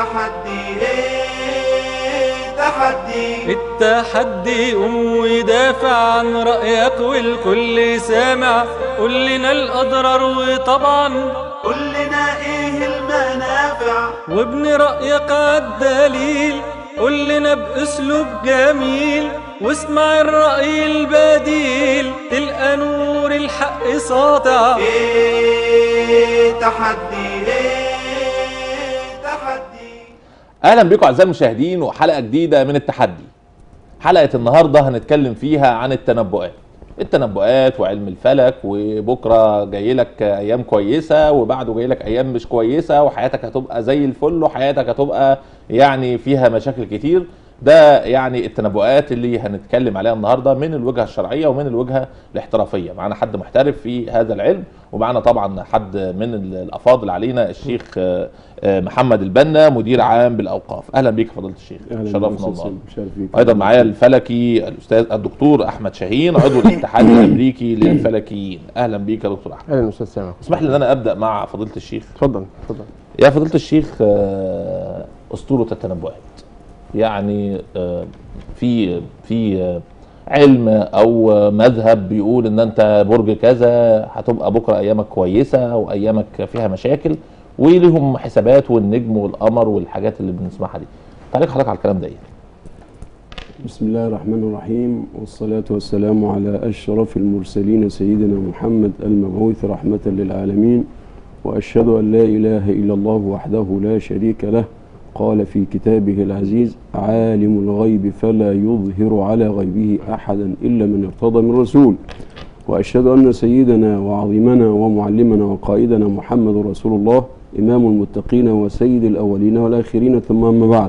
تحدي ايه تحدي التحدي قوم ودافع عن رأيك والكل سامع قول لنا الأضرار وطبعا قول لنا ايه المنافع وابن رأيك عالدليل قول لنا بأسلوب جميل واسمع الرأي البديل تلقى نور الحق ساطع ايه تحدي ايه تحدي اهلا بكم اعزائي المشاهدين وحلقه جديده من التحدي حلقه النهارده هنتكلم فيها عن التنبؤات التنبؤات وعلم الفلك وبكره جاي لك ايام كويسه وبعده جاي لك ايام مش كويسه وحياتك هتبقى زي الفل وحياتك هتبقى يعني فيها مشاكل كتير ده يعني التنبؤات اللي هنتكلم عليها النهارده من الوجهه الشرعيه ومن الوجهه الاحترافيه معانا حد محترف في هذا العلم ومعانا طبعا حد من الافاضل علينا الشيخ آه، آه، محمد البنا مدير عام بالاوقاف اهلا بيك يا فضيله الشيخ اهلا شرفنا بك الله أستاذ مشرف بيك. ايضا معايا الفلكي الاستاذ الدكتور احمد شاهين عضو الاتحاد الامريكي للفلكيين اهلا بيك يا دكتور احمد اهلا استاذ سامع اسمح لي ان انا ابدا مع فضيله الشيخ اتفضل اتفضل يا فضيله الشيخ آه، اسطوره التنبؤات يعني آه، في في آه، علم او آه، مذهب بيقول ان انت برج كذا هتبقى بكره ايامك كويسه وايامك فيها مشاكل وليهم حسابات والنجم والقمر والحاجات اللي بنسمعها دي تعليق حضرتك على الكلام ده ايه؟ بسم الله الرحمن الرحيم والصلاة والسلام على أشرف المرسلين سيدنا محمد المبعوث رحمة للعالمين وأشهد أن لا إله إلا الله وحده لا شريك له قال في كتابه العزيز عالم الغيب فلا يظهر على غيبه أحدا إلا من ارتضى من رسول وأشهد أن سيدنا وعظيمنا ومعلمنا وقائدنا محمد رسول الله إمام المتقين وسيد الأولين والآخرين ثم أما بعد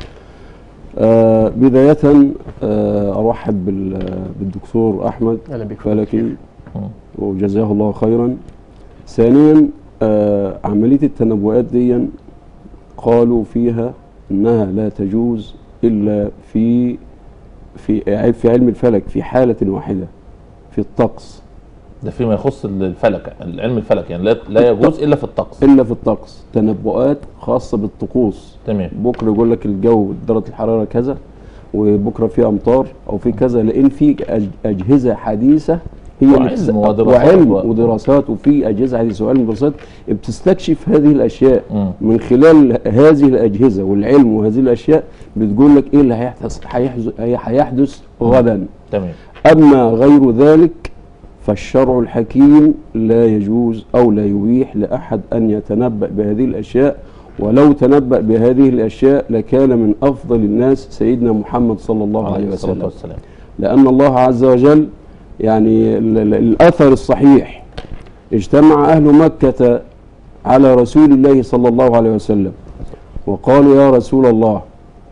آه بداية آه أرحب بال- بالدكتور أحمد اهلا بك فلكي وجزاه الله خيرا ثانيا آه عملية التنبؤات دي قالوا فيها انها لا تجوز الا في في في علم الفلك في حالة واحدة في الطقس ده فيما يخص الفلك العلم الفلك يعني لا, لا يجوز الا في الطقس الا في الطقس تنبؤات خاصة بالطقوس تمام بكره يقول لك الجو درجه الحراره كذا وبكره في امطار او في كذا لان في أج- اجهزه حديثه هي اللي وعلم بتس- ودراسات وعلم و- ودراسات وفي اجهزه حديثه وعلم ودراسات بتستكشف هذه الاشياء مم. من خلال هذه الاجهزه والعلم وهذه الاشياء بتقول لك ايه اللي هيحدث هيحدث هيحدث غدا تمام أما غير ذلك فالشرع الحكيم لا يجوز أو لا يبيح لأحد أن يتنبأ بهذه الأشياء ولو تنبأ بهذه الأشياء لكان من أفضل الناس سيدنا محمد صلى الله عليه عليه الصلاه وسلم والسلام لأن الله عز وجل يعني ال- ال- الأثر الصحيح اجتمع أهل مكة على رسول الله صلى الله عليه وسلم وقالوا يا رسول الله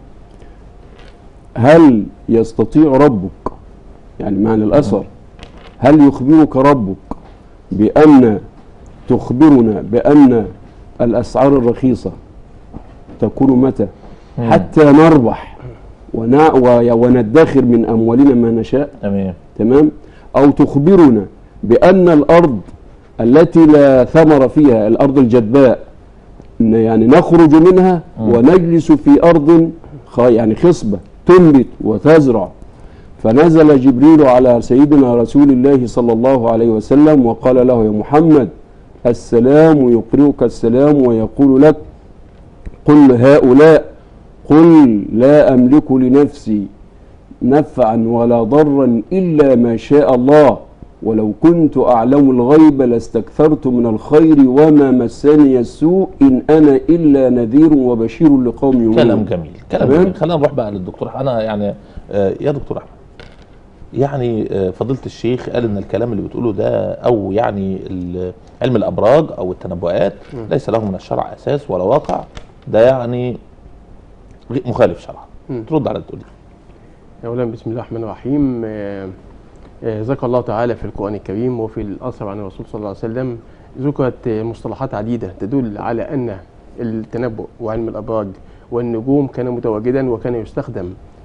هل يستطيع ربك يعني معنى الأثر هل يخبرك ربك بأن تخبرنا بأن الأسعار الرخيصة تكون متى مم. حتى نربح ونع- و- وندخر من أموالنا ما نشاء تمام تمام أو تخبرنا بأن الأرض التي لا ثمر فيها الأرض الجدباء ن- يعني نخرج منها مم. ونجلس في أرض خ- يعني خصبة تنبت وتزرع فنزل جبريل على سيدنا رسول الله صلى الله عليه وسلم وقال له يا محمد السلام يقرئك السلام ويقول لك قل هؤلاء قل لا أملك لنفسي نفعا ولا ضرا إلا ما شاء الله ولو كنت أعلم الغيب لاستكثرت من الخير وما مسني السوء إن أنا إلا نذير وبشير لقوم يؤمنون كلام جميل كلام تمام. جميل خلينا نروح بقى للدكتور انا يعني آه يا دكتور احمد يعني آه فضيله الشيخ قال ان الكلام اللي بتقوله ده او يعني ال- علم الابراج او التنبؤات ليس له من الشرع اساس ولا واقع ده يعني غير- مخالف شرعا مم. ترد على تقول اولا بسم الله الرحمن الرحيم آه، آه، ذكر الله تعالى في القران الكريم وفي الاثر عن الرسول صلى الله عليه وسلم ذكرت آه، مصطلحات عديده تدل على ان التنبؤ وعلم الابراج والنجوم كان متواجدا وكان يستخدم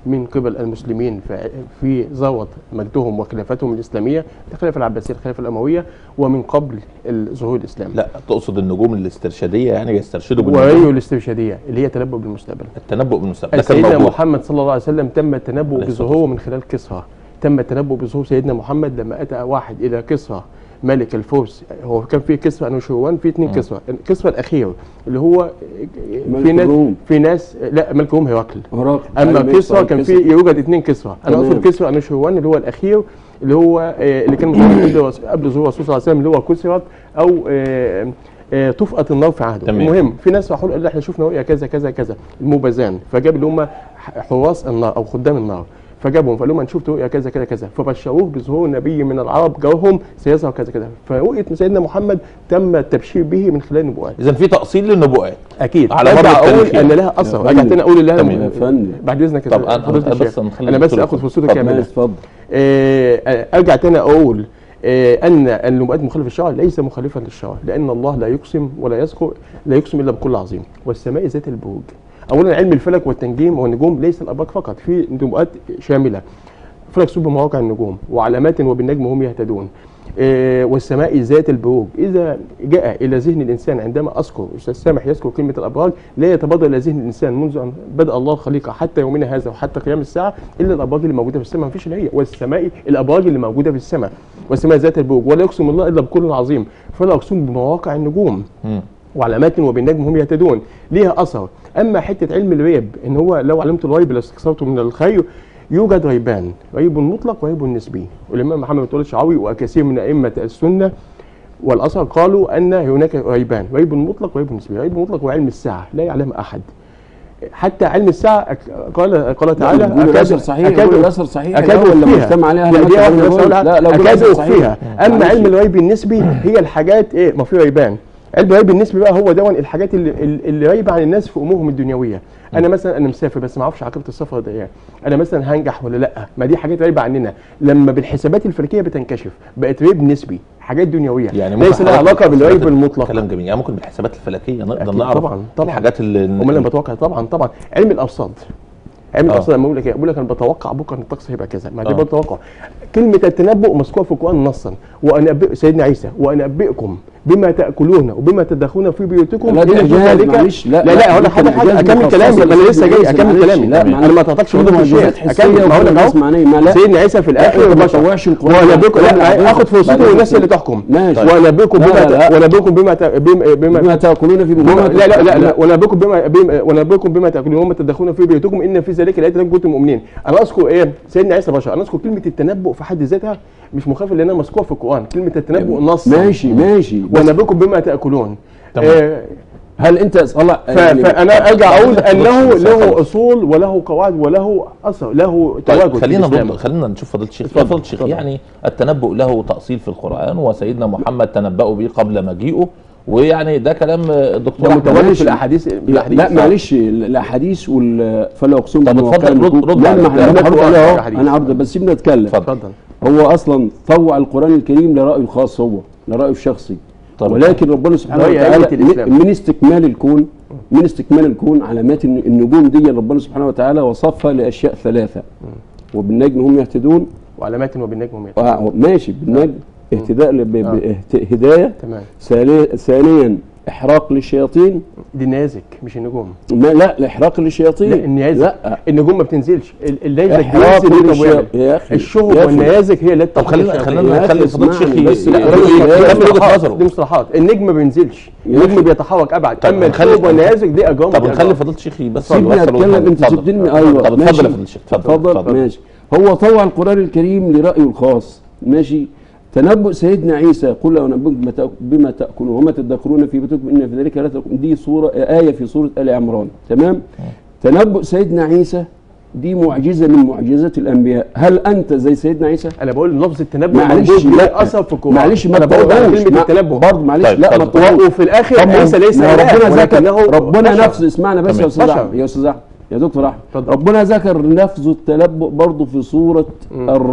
من قبل المسلمين في- في ذروه مجدهم وخلافتهم الاسلاميه الخلافه العباسيه الخلافه الامويه ومن قبل ال- ظهور الاسلام لا تقصد النجوم الاسترشاديه يعني يسترشدوا وهي بالنجوم الاسترشاديه اللي هي تنبؤ بالمستقبل التنبؤ بالمستقبل ده كان سيدنا موجود محمد صلى الله عليه وسلم تم التنبؤ عليه الصلاة بظهوره من خلال كسرى تم التنبؤ بظهور سيدنا محمد لما اتى واحد الى كسرى ملك الفرس هو كان في كسرى انوشروان في اثنين كسرى الكسرى الاخير اللي هو ملك في ناس الروم. في ناس لا ملك الروم هرقل هرقل اما أيوة، كسرى طيب، كان في كسرى. يوجد اثنين كسرى انا تمام. اقصد كسرى انوشروان اللي هو الاخير اللي هو آه، اللي كان متواجد قبل قبل ظهور الرسول صلى الله عليه وسلم اللي هو كسرت او آه، آه، طفأت النار في عهده تمام. المهم في ناس راحوا قالوا احنا شفنا رؤيا كذا كذا كذا الموبزان فجاب اللي هم حراس النار او خدام النار فجابهم فقال لهم هنشوف رؤيا كذا كذا كذا فبشروه بظهور نبي من العرب جاهم سيظهر كذا كذا فرؤيه سيدنا محمد تم التبشير به من خلال النبوات اذا في تأصيل للنبوءات اكيد على مر ارجع اقول التاريخ ان يعني. لها اثر يا ارجع فندم. تاني اقول اللي تمام. يا فندم بعد اذنك طب أنا- فضيلة أنا بس الشيخ. نخلي انا بس الدكتور اخد يتفضل. فرصتك اتفضل. كامله اتفضل آه، آه، ارجع تاني اقول آه، ان النبوءات مخالفه للشرع ليس مخالفا للشرع لان الله لا يقسم ولا يذكر لا يقسم الا بكل عظيم والسماء ذات البروج اولا علم الفلك والتنجيم والنجوم ليس الابراج فقط في نبوءات شامله فلك سب مواقع النجوم وعلامات وبالنجم هم يهتدون آه، والسماء ذات البروج اذا جاء الى ذهن الانسان عندما اذكر استاذ سامح يذكر كلمه الابراج لا يتبادر الى ذهن الانسان منذ ان بدا الله الخليقه حتى يومنا هذا وحتى قيام الساعه الا الابراج اللي موجوده في السماء ما فيش اللي هي والسماء الابراج اللي موجوده في السماء والسماء ذات البروج ولا يقسم الله الا بكل عظيم فلا اقسم بمواقع النجوم مم. وعلامات وبالنجم هم يهتدون ليها اثر اما حته علم الغيب ان هو لو علمت الغيب لاستكثرت من الخير يوجد غيبان غيب مطلق وغيب نسبي والامام محمد بن الشعراوي وكثير من ائمه السنه والاثر قالوا ان هناك غيبان غيب مطلق وغيب نسبي غيب مطلق هو علم الساعه لا يعلم احد حتى علم الساعه أك- قال قال تعالى بيقولوا الأثر صحيح أكاد- بيقولوا الأثر صحيح اكاد الأول لما أخفيها. اجتمع عليها لا أهل دي مكة واحدة على بس الغيب. أقولها. لا لا بيقولوا اكاد الأثر صحيح. اخفيها اما معلش. علم الغيب النسبي هي الحاجات ايه ما في غيبان علم الغيب النسبي بقى هو دون الحاجات اللي اللي غايبه عن الناس في امورهم الدنيويه انا مثلا انا مسافر بس ما اعرفش عاقبه السفر ده ايه انا مثلا هنجح ولا لا ما دي حاجات غايبه عننا لما بالحسابات الفلكيه بتنكشف بقت غيب نسبي حاجات دنيويه يعني ممكن ليس لها حضرتك علاقه بالغيب بالحسابات- المطلق كلام جميل يعني ممكن بالحسابات الفلكيه نقدر أكيد نعرف طبعاً، طبعاً. الحاجات اللي امال انا بتوقع طبعا طبعا علم الارصاد علم آه. الارصاد لما اقول لك إيه؟ بقول لك انا بتوقع بكره ان الطقس هيبقى كذا ما دي آه. برضه توقع كلمه التنبؤ مذكوره في القران نصا وانبئ سيدنا عيسى وانبئكم بما تاكلون وبما تدخرون في بيوتكم لا، دي إن في إعجاز، ذلك- معلش، لا، لا لا، لا هقول دي لك حاجه كان حاجه إعجاز اكمل مخصص كلامي ما انا لسه جاي لسيدنا اكمل عيسى. كلامي لا، انا ما تقطعش دي فضل معجزات الشيخ حسية اكمل ما هقول لك وكل اهو الناس معنيه. ما لا. سيدنا عيسى في الاخر لا، ما بشر. تطوعش القرآن. وانبئكم لا، لا لا، اخد فرصته بعدين والناس بس- اللي تحكم ماشي. وانبئكم لا، بما لا، لا. وانبئكم بما ت- بما بما بما تاكلون في بما لا لا لا, لا ونبئكم بما بما- ونبئكم بما تاكلون وما تدخرون في بيوتكم ان في ذلك لايات لكم كنتم مؤمنين انا اذكر ايه سيدنا عيسى بشر انا اذكر كلمه التنبؤ في حد ذاتها مش مخالفه لانها مذكوره في القران كلمه التنبؤ نص ماشي ماشي بس ونبئكم بما تاكلون تمام. آه، هل انت طلع ف- فانا ارجع اقول انه له اصول وله قواعد وله اثر له تواجد طيب في خلينا الإسلام. برضه خلينا نشوف فضيله الشيخ اتفضل، يا فضيله الشيخ اتفضل. يعني التنبؤ له تأصيل في القرآن وسيدنا محمد تنبأوا به قبل مجيئه ويعني ده كلام الدكتور ده أحمد متواجد ماشي. في الاحاديث لا, الأحاديث. لا معلش الاحاديث وال فلا اقسم طب بمواقع اتفضل، رد- النجوم. رد لا على ما الكلام. احنا لا، هرد لا، عليه اهو الحديث. انا عرض بس سيبنا نتكلم اتفضل اتفضل هو اصلا طوع القران الكريم لرايه الخاص هو لرايه الشخصي طب. ولكن ربنا سبحانه رأي وتعالى أئمة الإسلام. من من استكمال الكون من استكمال الكون علامات الن- النجوم دي ربنا سبحانه وتعالى وصفها لاشياء ثلاثه وبالنجم هم يهتدون وعلامات وبالنجم هم يهتدون. آه، ماشي بالنجم اهتداء ل- ب- ب- آه. اهت- هدايه تمام ثاني- ثانيا احراق للشياطين دي النيازك مش النجوم ما لا الاحراق للشياطين لا النيازك لا النجوم ما بتنزلش ال- النيازك احراق بينزل يركب ويعمل. للشياطين يا اخي الشهب يا أخي. والنيازك هي اللي طب خلينا خلينا يا نخلي أخي فضيله الشيخ اسمعني بس ي- لا، يقول- رأيي- يكمل وجهه مصطلحات دي نظره مصطلحات النجم ما بينزلش يا النجم أخي. بيتحرك ابعد طب اما نخلي- الشهب والنيازك دي اجرام طب دي نخلي أجرام. فضيله الشيخ بس سيبني يوصل اتكلم وجهه انت نظره. سبتني اتفضل. ايوه طب اتفضل ماشي. يا فضيله الشيخ اتفضل اتفضل ماشي هو طوع القران الكريم لرايه الخاص ماشي تنبؤ سيدنا عيسى قل انبئكم بما تأك- بما تاكلون وما تدخرون في بيوتكم ان في ذلك لا تكون دي صوره ايه في سوره ال عمران تمام تنبؤ سيدنا عيسى دي معجزه من معجزات الانبياء هل انت زي سيدنا عيسى انا بقول لفظ التنبؤ معلش موجود لا لا اثر في القران معلش ما انا بقول على تطوعوش كلمه ما- التنبؤ برضه معلش طيب، لا ما اتفضل. تطوعوش وفي الاخر طب عيسى ليس ما اله ربنا ذكر ولكنه ربنا بشر. نفسه اسمعنا بس يا تمام. استاذ بشر. احمد يا استاذ احمد يا دكتور احمد اتفضل. ربنا ذكر لفظ التنبؤ برضه في سوره الرعد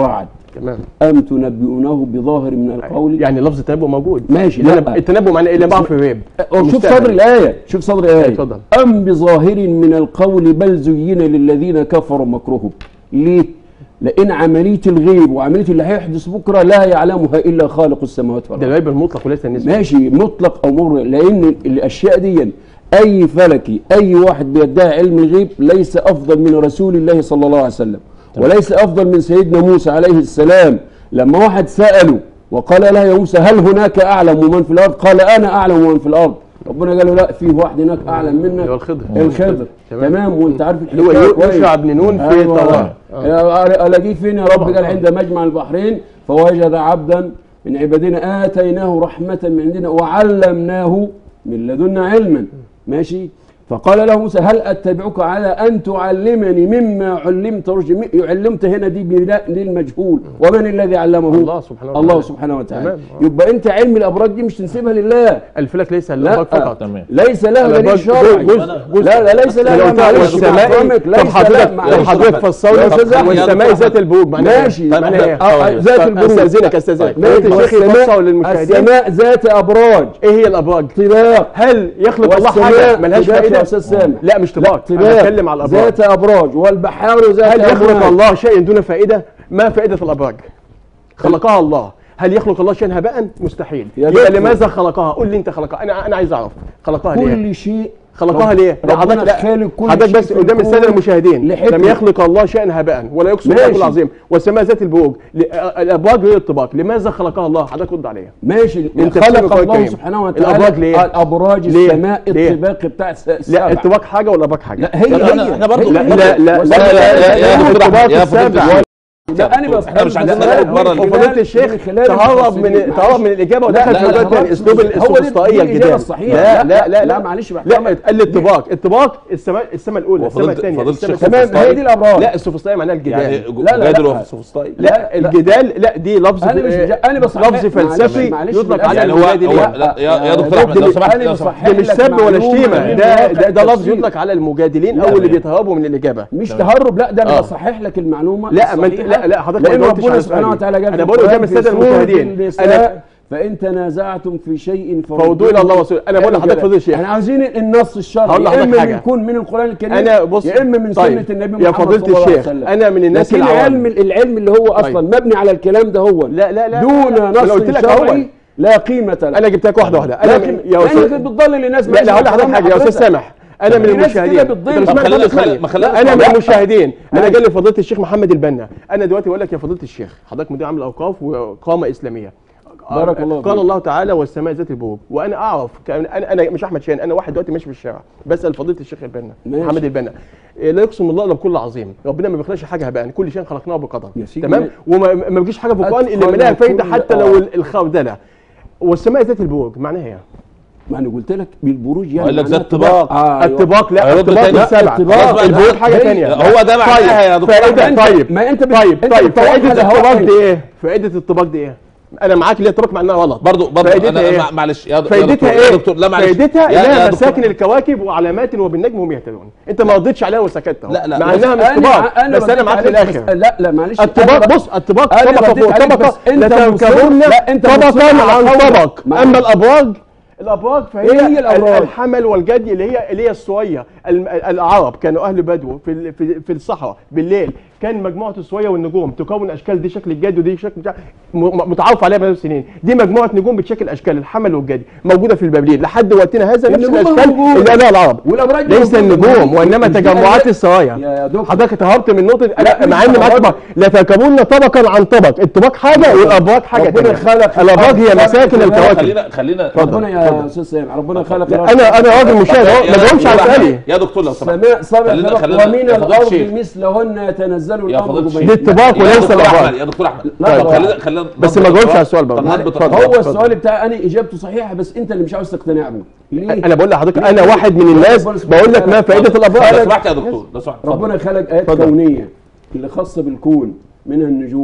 تمام ام تنبئونه بظاهر من القول يعني لفظ التنبؤ موجود ماشي اللي لا أنا- التنبؤ معناه ايه اللي بعرف الغيب شوف المستقبل. صدر الآية شوف صدر الآية اتفضل. أم بظاهر من القول بل زين للذين كفروا مكرهم ليه؟ لأن عملية الغيب وعملية اللي هيحدث بكرة لا يعلمها إلا خالق السماوات ده والأرض الغيب المطلق وليس النسبي ماشي مطلق أو مر لأن الأشياء دي أي فلكي أي واحد بيدعي علم الغيب ليس أفضل من رسول الله صلى الله عليه وسلم وليس أفضل من سيدنا موسى عليه السلام لما واحد سأله وقال له يا موسى هل هناك أعلم من في الأرض قال أنا أعلم من في الأرض ربنا قال له لا في واحد هناك أعلم منك اللي هو الخضر. الخضر تمام. تمام وانت عارف اللي هو الحكاية كويس. يوشع بن نون في أيوة. التوراة آه، الاقيه فين يا رب قال عند مجمع البحرين فوجد عبدا من عبادنا اتيناه رحمه من عندنا وعلمناه من لدنا علما ماشي فقال له موسى هل اتبعك على ان تعلمني مما علمت رشدا م- علمت هنا دي بناء للمجهول ومن الذي علمه الله سبحانه وتعالى. الله سبحانه وتعالى تمام. آه. يبقى انت علم الابراج دي مش تنسبها لله الفلك ليس لا الابراج فقط تمام ليس لها دليل الأبراج شرعي جزء- جزء. لا لا ليس لها لو لا انت معلش والسماء بحرمك، طب ليس حضرتك لا طب معلش حضرتك يا فسرني أستاذ أحمد، يا والسماء دكتور ذات البروج معناها ماشي. ايه؟ طيب معناها ايه؟ احنا- آه، ذات البروج. استاذنك استاذنك ماشي، الشيخ والسماء- يفسر للمشاهدين السماء ذات ابراج ايه هي الابراج؟ طباق هل يخلق الله والسماء حاجه ملهاش طباق يا فائده؟ استاذ سامح لا مش طباق انا طباق بتكلم على الابراج ذات ابراج والبحار ذات هل يخلق أمواج. الله شيء دون فائده؟ ما فائده الابراج؟ خلقها الله هل يخلق الله شيئا هباء؟ مستحيل يا يبقى دكتور. لماذا خلقها؟ قول لي انت خلقها انا انا عايز اعرف خلقها ليه؟ كل شيء خلقها رب- ليه؟ لا ربنا حضرتك لا خالق كل حضرتك شيء بس في قدام الساده الكون المشاهدين لحكمة. لم يخلق الله شيئا هباء ولا يقسم ماشي. بالله العظيم والسماء ذات البروج ل- الابراج غير الطباق لماذا خلقها الله؟ حضرتك رد عليها ماشي من تفسير خلق القرآن الله الكريم. سبحانه وتعالى الأبراج ليه؟ الابراج ليه؟ السماء ليه؟ الطباق بتاع الس- لا السبع الطباق حاجه والابراج حاجه لا هي لا، هي احنا- احنا برضو- هي- لا لا لا وس- لا، لا، لا، يا لا، دكتور الطباق أحمد، يا فضيلة السبع. الشيخ. لا انا بس احنا مش عايزين بس- نخرج بره من الفضيلة خلال- فضيله الشيخ من خلال تهرب من التفسير. تهرب من الاجابه ودخل لا، في لا، موضوع لا، تاني خلاص. اسلوب هو دي- السوفسطائيه دي الإجابة الجدال الصحيحة. لا لا، لا لا لا، معلش بقى. لا قال الطباق الطباق السماء السماء الاولى السماء وفضيلة- الثانيه فضيلة السماء الشيخ الثالثة. تمام هي دي الابراج لا السوفسطائيه معناها الجدال يعني لا، لا، جادل لا. وفي السوفسطائي لا لا، لا. الجدال لا دي لفظ أنا مش آه، أنا بصحح- لفظ معلش- فلسفي معلش يطلق بالله. على يعني هو المجادلين هو لا يا يا دكتور احمد لو سمحت أنا لو بصحح سمحت ده مش لك سب ولا معلومة شتيمه من ده واقع ده, ده لفظ التفسير. يطلق على المجادلين لا، او اللي تمام. بيتهربوا من الاجابه مش تهرب لا ده انا آه. بصحح لك المعلومه لا، ما أنت- الصحيحة. لا، لا، حضرتك ما لان جاوبتش ربنا على سبحانه سؤالي. وتعالى قال أنا في بقول قدام القرآن في السادة سورة المشاهدين. النساء فان تنازعتم في شيء فوضوه الى الله ورسوله انا بقول حلو لحضرتك كده. فضيله الشيخ احنا عايزين النص الشرعي هقول يا لحضرتك اما حاجة. يكون من القران الكريم انا بص يا اما من طيب. سنه النبي يا محمد فضيلة صلى الله عليه الشيخ، وسلم أنا من الناس لكن العوام. علم العلم اللي هو اصلا طيب. مبني على الكلام ده هو لا لا لا دون لا، لا. نص أنا قلت لك أول. شرعي لا قيمه له انا جبت لك واحده واحده انا لكن من- يا لانك استاذ بتضلل الناس لا لا هقول لحضرتك بلاش حاجه يا استاذ حضرتك. سامح انا من في ناس المشاهدين كده بتضيع. أنت طب مش خلينا- معنى خلينا- ما خلينا- انا من لا. المشاهدين انا ماشي. جالي فضيله الشيخ محمد البنا انا دلوقتي بقول لك يا فضيله الشيخ حضرتك مدير عام الاوقاف وقامه اسلاميه بارك الله قال فيك. الله تعالى والسماء ذات البروج وانا اعرف كان انا انا مش احمد شاهين انا واحد دلوقتي ماشي في الشارع بسال فضيله الشيخ البنا ماشي. محمد البنا إيه، لا يقسم الله الا بكل عظيم ربنا ما بيخلقش حاجه هباء كل شيء خلقناه بقدر يا سيدي. تمام وما ما بيجيش حاجه في القران الا أتقن ملاها فايده كل- حتى آه. لو الخردله والسماء ذات البروج معناها ايه؟ ما انا قلت لك بالبروج يعني وقال لك معناها ذات طباق. آه، أيوة. الطباق لا هيرد الطباق تاني. السبع الطباق. خلاص بقى البروج حاجه هي- ثانيه هو ده معناها يا دكتور فائده أحمد. طيب ما انت بت... طيب انت طيب بتوحد فائده على الطباق هواء. دي ايه؟ فائده الطباق دي ايه؟ انا معاك اللي هي الطباق معناها غلط برضو برضو فائدتها انا إيه؟ مع- معلش يا د- يا فائدتها دكتور ايه؟ يا دكتور لا معلش فائدتها يا- يا انها دكتور. مساكن الكواكب وعلامات وبالنجم هم يهتدون انت ما ردتش عليها وسكت اهو لا، لا، مع بس انها مش أنا- طباق أنا بس انا رديت معاك في عليك بس- الاخر لا لا معلش الطباق أنا- بص الطباق أنا طبقه رديت فوق عليك طبقه بس أنت لتركبن مصر- لا، أنت مصر طبقا على عن قولك. طبق معلش. اما الابراج الابراج فهي إيه هي الأبراج؟ الحمل والجدي اللي هي اللي هي السويه الم- العرب كانوا اهل بدو في ال- في في الصحراء بالليل كان مجموعه السويه والنجوم تكون اشكال دي شكل الجدي ودي شكل مش عارف- م- متعارف عليها بقى سنين دي مجموعه نجوم بتشكل اشكال الحمل والجدي موجوده في البابلين لحد وقتنا هذا نفس النجوم الاشكال موجودة. اللي قالها العرب والأبراج دي ليس موجودة. النجوم وانما مش دي تجمعات أبراج. السرايا يا دكتور. حضرتك تهربت من نقطه لا، لا مش مع ان معاك تهربت. طبق لتركبن طبقا عن طبق الطباق حاجه والابراج حاجه ربنا ثانيه خلق الابراج هي خلق مساكن الكواكب. الكواكب خلينا خلينا ربنا يا استاذ سامع ربنا خلق الأرض. انا انا راجل مشاهد اهو ما جاوبش على دكتور سؤالي أحمد، يا دكتور لو سمحت سماء سبع خلينا- خلق خلينا- ومن يا فضيلة الارض الشيخ. مثلهن يتنزل يا الامر فضيلة الشيخ. بين دي الطباق يا وليس دكتور الابراج احمد يا دكتور احمد لا، طب لا. خلينا خلينا بس ما جاوبش على السؤال برضه. طب نضبط اتفضل. الأمر. هو اتفضل. السؤال بتاعي انا اجابته صحيحه بس انت اللي مش عاوز تقتنع به ليه؟ انا بقول لحضرتك انا واحد من الناس بقول لك ما فائده لو الابراج سمحت يا دكتور لو سمحت اتفضل. ربنا خلق ايات اتفضل. كونيه اللي خاصه بالكون منها النجوم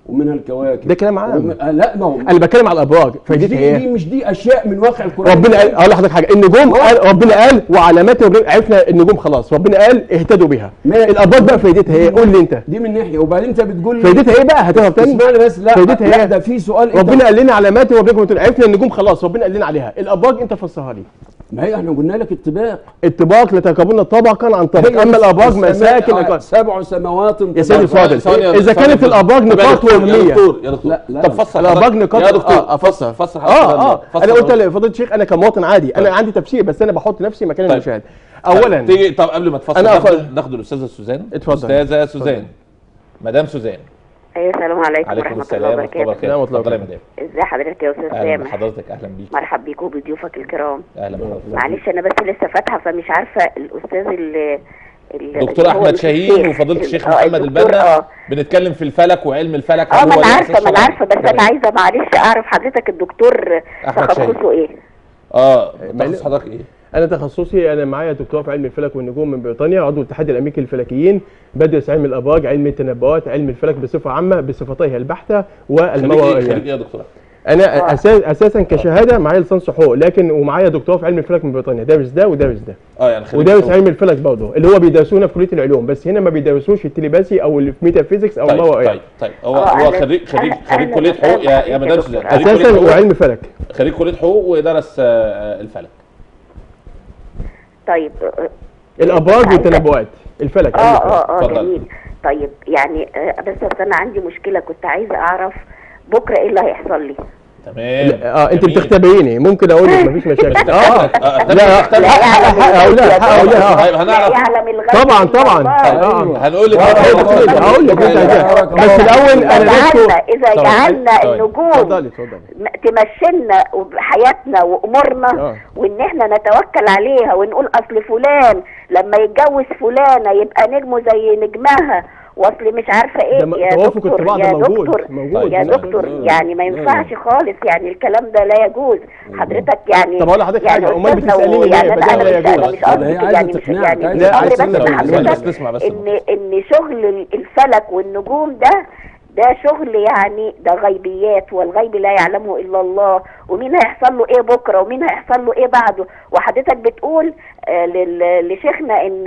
ومنها الكواكب ده كلام عام. وم- آه، لا ما هو انا بتكلم على الابراج مش فايدتها دي, ايه دي مش دي اشياء من واقع القران ربنا قال اقول لحضرتك حاجه النجوم قال ربنا قال وعلامات ربنا- عرفنا النجوم خلاص ربنا قال اهتدوا بها ما- الابراج بقى فايدتها ايه قول لي انت دي من ناحيه وبعدين انت بتقول لي فايدتها ايه بقى هتفهم تاني اسمعني بس لا فايدتها لا ايه؟ ده في سؤال انت ربنا قال لنا علامات وربنا عرفنا النجوم خلاص ربنا قال لنا عليها الابراج انت فسرها لي ما هي احنا قلنا لك الطباق الطباق لتركبون طبقا عن طبق اما الابراج مساكن آه، أكوان. سبع سماوات يا سيدي طباقا. فاضل ثواني يا اذا دكتور، كانت ثواني. الابراج طب يا نقاط دكتور، يا وهميه دكتور يا دكتور لا، لا. طب فسر الابراج حضرتك. نقاط يا دكتور اه افسر فسر اه اه فسر انا قلت حضرتك. لفضيله الشيخ انا كمواطن عادي انا عندي تفسير بس انا بحط نفسي مكان طيب. المشاهد طيب، اولا تيجي طب قبل ما تفصل أنا ناخد أفضل. ناخد الاستاذه سوزان اتفضل. استاذه سوزان مدام سوزان ايوه السلام عليكم عليكم ورحمه الله السلام ورحمه الله وبركاته وبركاته ورحمة الله اتفضلي يا مدام ازي حضرتك يا استاذ اهلا سامح بحضرتك اهلا بيك مرحب بيك وبضيوفك الكرام اهلا بحضرتك معلش انا بس لسه فاتحه فمش عارفه الاستاذ اللي دكتور احمد شاهين وفضيله الشيخ محمد البنا اه بنتكلم في الفلك وعلم الفلك اه هل ما هو انا ليه عارفه أساس ما انا شرعي؟ عارفه بس تمام. انا عايزه معلش اعرف حضرتك الدكتور أحمد شاهين. تخصصه ايه اه ما- تخصص حضرتك ايه؟ انا تخصصي انا معايا دكتوراه في علم الفلك والنجوم من بريطانيا عضو الاتحاد الامريكي للفلكيين بدرس علم الابراج علم التنبؤات علم الفلك بصفه عامه بصفتيه البحته خريج ايه؟ خريج والموائيه ايه يا دكتور؟ انا أساس اساسا كشهاده معايا لسانس حقوق لكن ومعايا دكتوراه في علم الفلك من بريطانيا دارس ده ودارس ده اه يعني خريج ودارس حقوق. علم الفلك برضه اللي هو بيدرسونا في كليه العلوم بس هنا ما بيدرسوش التليباسي او الفيزيكس او طيب الموائيه طيب طيب هو آه، هو أهلا- خريج خريج أهلا- خريج أهلا كليه وسهلا حقوق يا يا بحضرتك مدام يا سوزان دكتور. خريج كليه اساسا حقوق وعلم فلك خريج كليه حقوق ودرس آه، الفلك طيب آه، الابراج عايزة- والتنبؤات الفلك اه علم الفلك. اه اه اتفضل. جميل طيب يعني آه، بس أصل انا عندي مشكله كنت عايزه اعرف بكره ايه اللي هيحصل لي تمام اه انت جميل. بتختبريني ممكن اقول لك مفيش مشاكل اه آه، لا لا لا هقول لها هقول لها طيب لا هنعرف يعلم الغيب طبعا إلا طبعا الله. آه. هنقول لك هقول لك انت عايزاه. بس الاول إذا انا جعلنا لسه إذا طبعا. جعلنا طيب. النجوم اتفضلي اتفضلي م- تمشينا بحياتنا وامورنا آه. وان احنا نتوكل عليها ونقول اصل فلان لما يتجوز فلانه يبقى نجمه زي نجمها واصل مش عارفه ايه ده م- يا توافق دكتور الطباع ده يا موجود. دكتور موجود. يا لا، دكتور لا، يعني ما لا، ينفعش لا. خالص يعني الكلام ده لا يجوز حضرتك يعني طب أقول لحضرتك يعني حاجة، أمال أستاذنا بتسأليني و- ليه؟ يعني بدل انا ما انا يجوز. مش مش طب هي قصدي عايزة يعني مش تقنعك، يعني عايزة لا، الامر عايزة بس تقنعك. حضرتك بس نسمع بس ان ان شغل الفلك والنجوم ده ده شغل يعني ده غيبيات والغيب لا يعلمه الا الله ومين هيحصل له ايه بكره ومين هيحصل له ايه بعده وحضرتك بتقول آه، لل- لشيخنا ان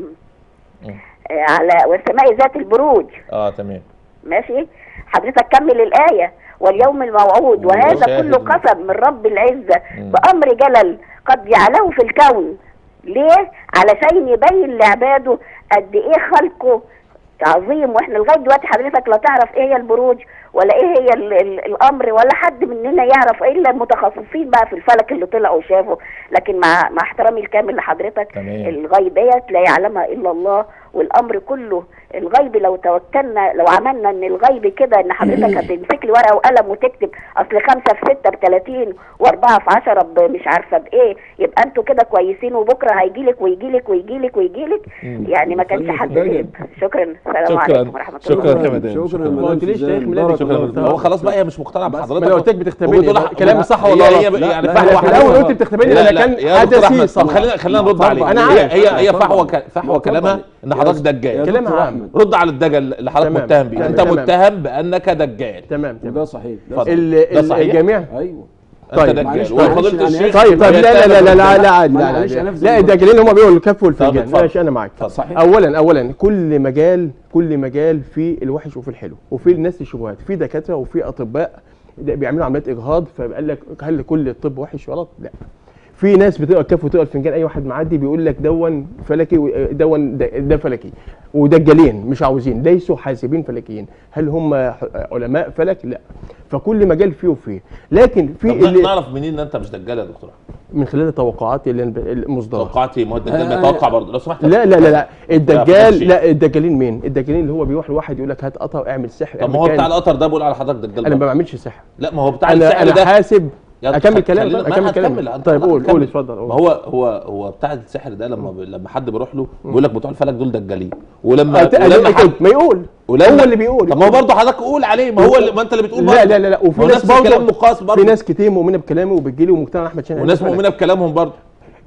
آه، على والسماء ذات البروج اه تمام ماشي حضرتك كمل الآية واليوم الموعود وهذا وشاهد كله من- قسم من رب العزة مم. بأمر جلل قد جعله في الكون ليه؟ علشان يبين لعباده قد ايه خلقه عظيم واحنا لغايه دلوقتي حضرتك لا تعرف ايه هي البروج ولا ايه هي ال ال الامر ولا حد مننا يعرف الا المتخصصين بقى في الفلك اللي طلعوا وشافوا لكن مع مع احترامي الكامل لحضرتك تمام. الغيبيات لا يعلمها الا الله والامر كله الغيب لو توكلنا لو عملنا ان الغيب كده ان حضرتك هتمسك لي ورقه وقلم وتكتب اصل خمسه في سته ب 30 واربعه في 10 مش عارفه بايه يبقى انتوا كده كويسين وبكره هيجي لك ويجي لك ويجي لك ويجي لك يعني ما كانش حد غيب شكرا السلام شكراً. عليكم ورحمه شكراً الله يا مدام. شكرا شكراً. ما قلتليش مدام تاريخ ميلادك. سوزان. شكرا بارك جدا. الله هو خلاص بقى هي مش مقتنعه بس بحضرتك ما انا قلت لك بتختبرني وبتقول لا، كلامي صح هي- ولا هي- غلط هي- يعني لا، فحوى لا، في حضرتك. الاول قلت بتختبرني لا انا لا كان يا دكتور حدثي احمد صح طب خلينا خلينا نرد اتفضل. عليه أنا هي عارف. هي هي اتفضل. فحوى ك- فحوى اتفضل. كلامها ان حضرتك يا دجال دكتور كلامها عام. أحمد. رد على الدجل اللي حضرتك تمام. متهم بيه تمام. انت تمام. متهم بانك دجال تمام تمام ده صحيح ده اتفضل. صحيح. ال- ده ال- صحيح؟ الجميع ايوه انت طيب. معلش، دجال معلش، وفضيله يعني الشيخ طيب طيب لا لا لا لا لا لا عادي لا معلش، عادي. أنا في لا زمن- الدجالين هم بيقولوا الكف طب والفنجان اتفضل. ماشي انا معاك اتفضل. صحيح اولا اولا كل مجال كل مجال في الوحش وفي الحلو وفي الناس الشبهات في دكاتره وفي اطباء ده بيعملوا عمليات اجهاض فقال لك هل كل الطب وحش غلط لا في ناس بتقرا الكف وتقرا الفنجان اي واحد معدي بيقول لك دون فلكي و- دون ده, ده فلكي ودجالين مش عاوزين ليسوا حاسبين فلكيين هل هم ح- علماء فلك لا فكل مجال فيه وفيه لكن في طب اللي نعرف منين ان انت مش دجال يا دكتور من خلال التوقعات اللي أنا ب- المصدره توقعت ايه ما هو الدجال آه، بيتوقع برضه لو سمحت لا لا لا لا لا، الدجال فضل لا الدجالين مين؟ الدجالين اللي هو بيروح لواحد يقول لك هات قطر اعمل سحر طب ما هو اعمل بتاع كائن. القطر ده بيقول على حضرتك دجال انا ما برضه. بعملش سحر لا ما هو بتاع انا السحر انا ده حاسب يا اكمل دكتور، كلام خلينا- طيب ما اكمل هتكمل، كلام انت طيب خلاص قول هتكمل. قول اتفضل ما قول. هو هو هو بتاع السحر ده لما ب... لما حد بيروح له بيقول لك بتوع الفلك دول دجالين ولما أت- ولما أت- حد ما يقول ولما هو اللي بيقول طب ما هو برضه حضرتك قول عليه ما هو اللي ما انت اللي بتقول لا برضه. لا لا لا وفي ما هو ناس نفس الكلام برضه مقاس برضه في ناس كتير مؤمنه بكلامي وبتجي لي ومقتنعه احمد شاهين وناس هيقول لك. مؤمنه بكلامهم برضه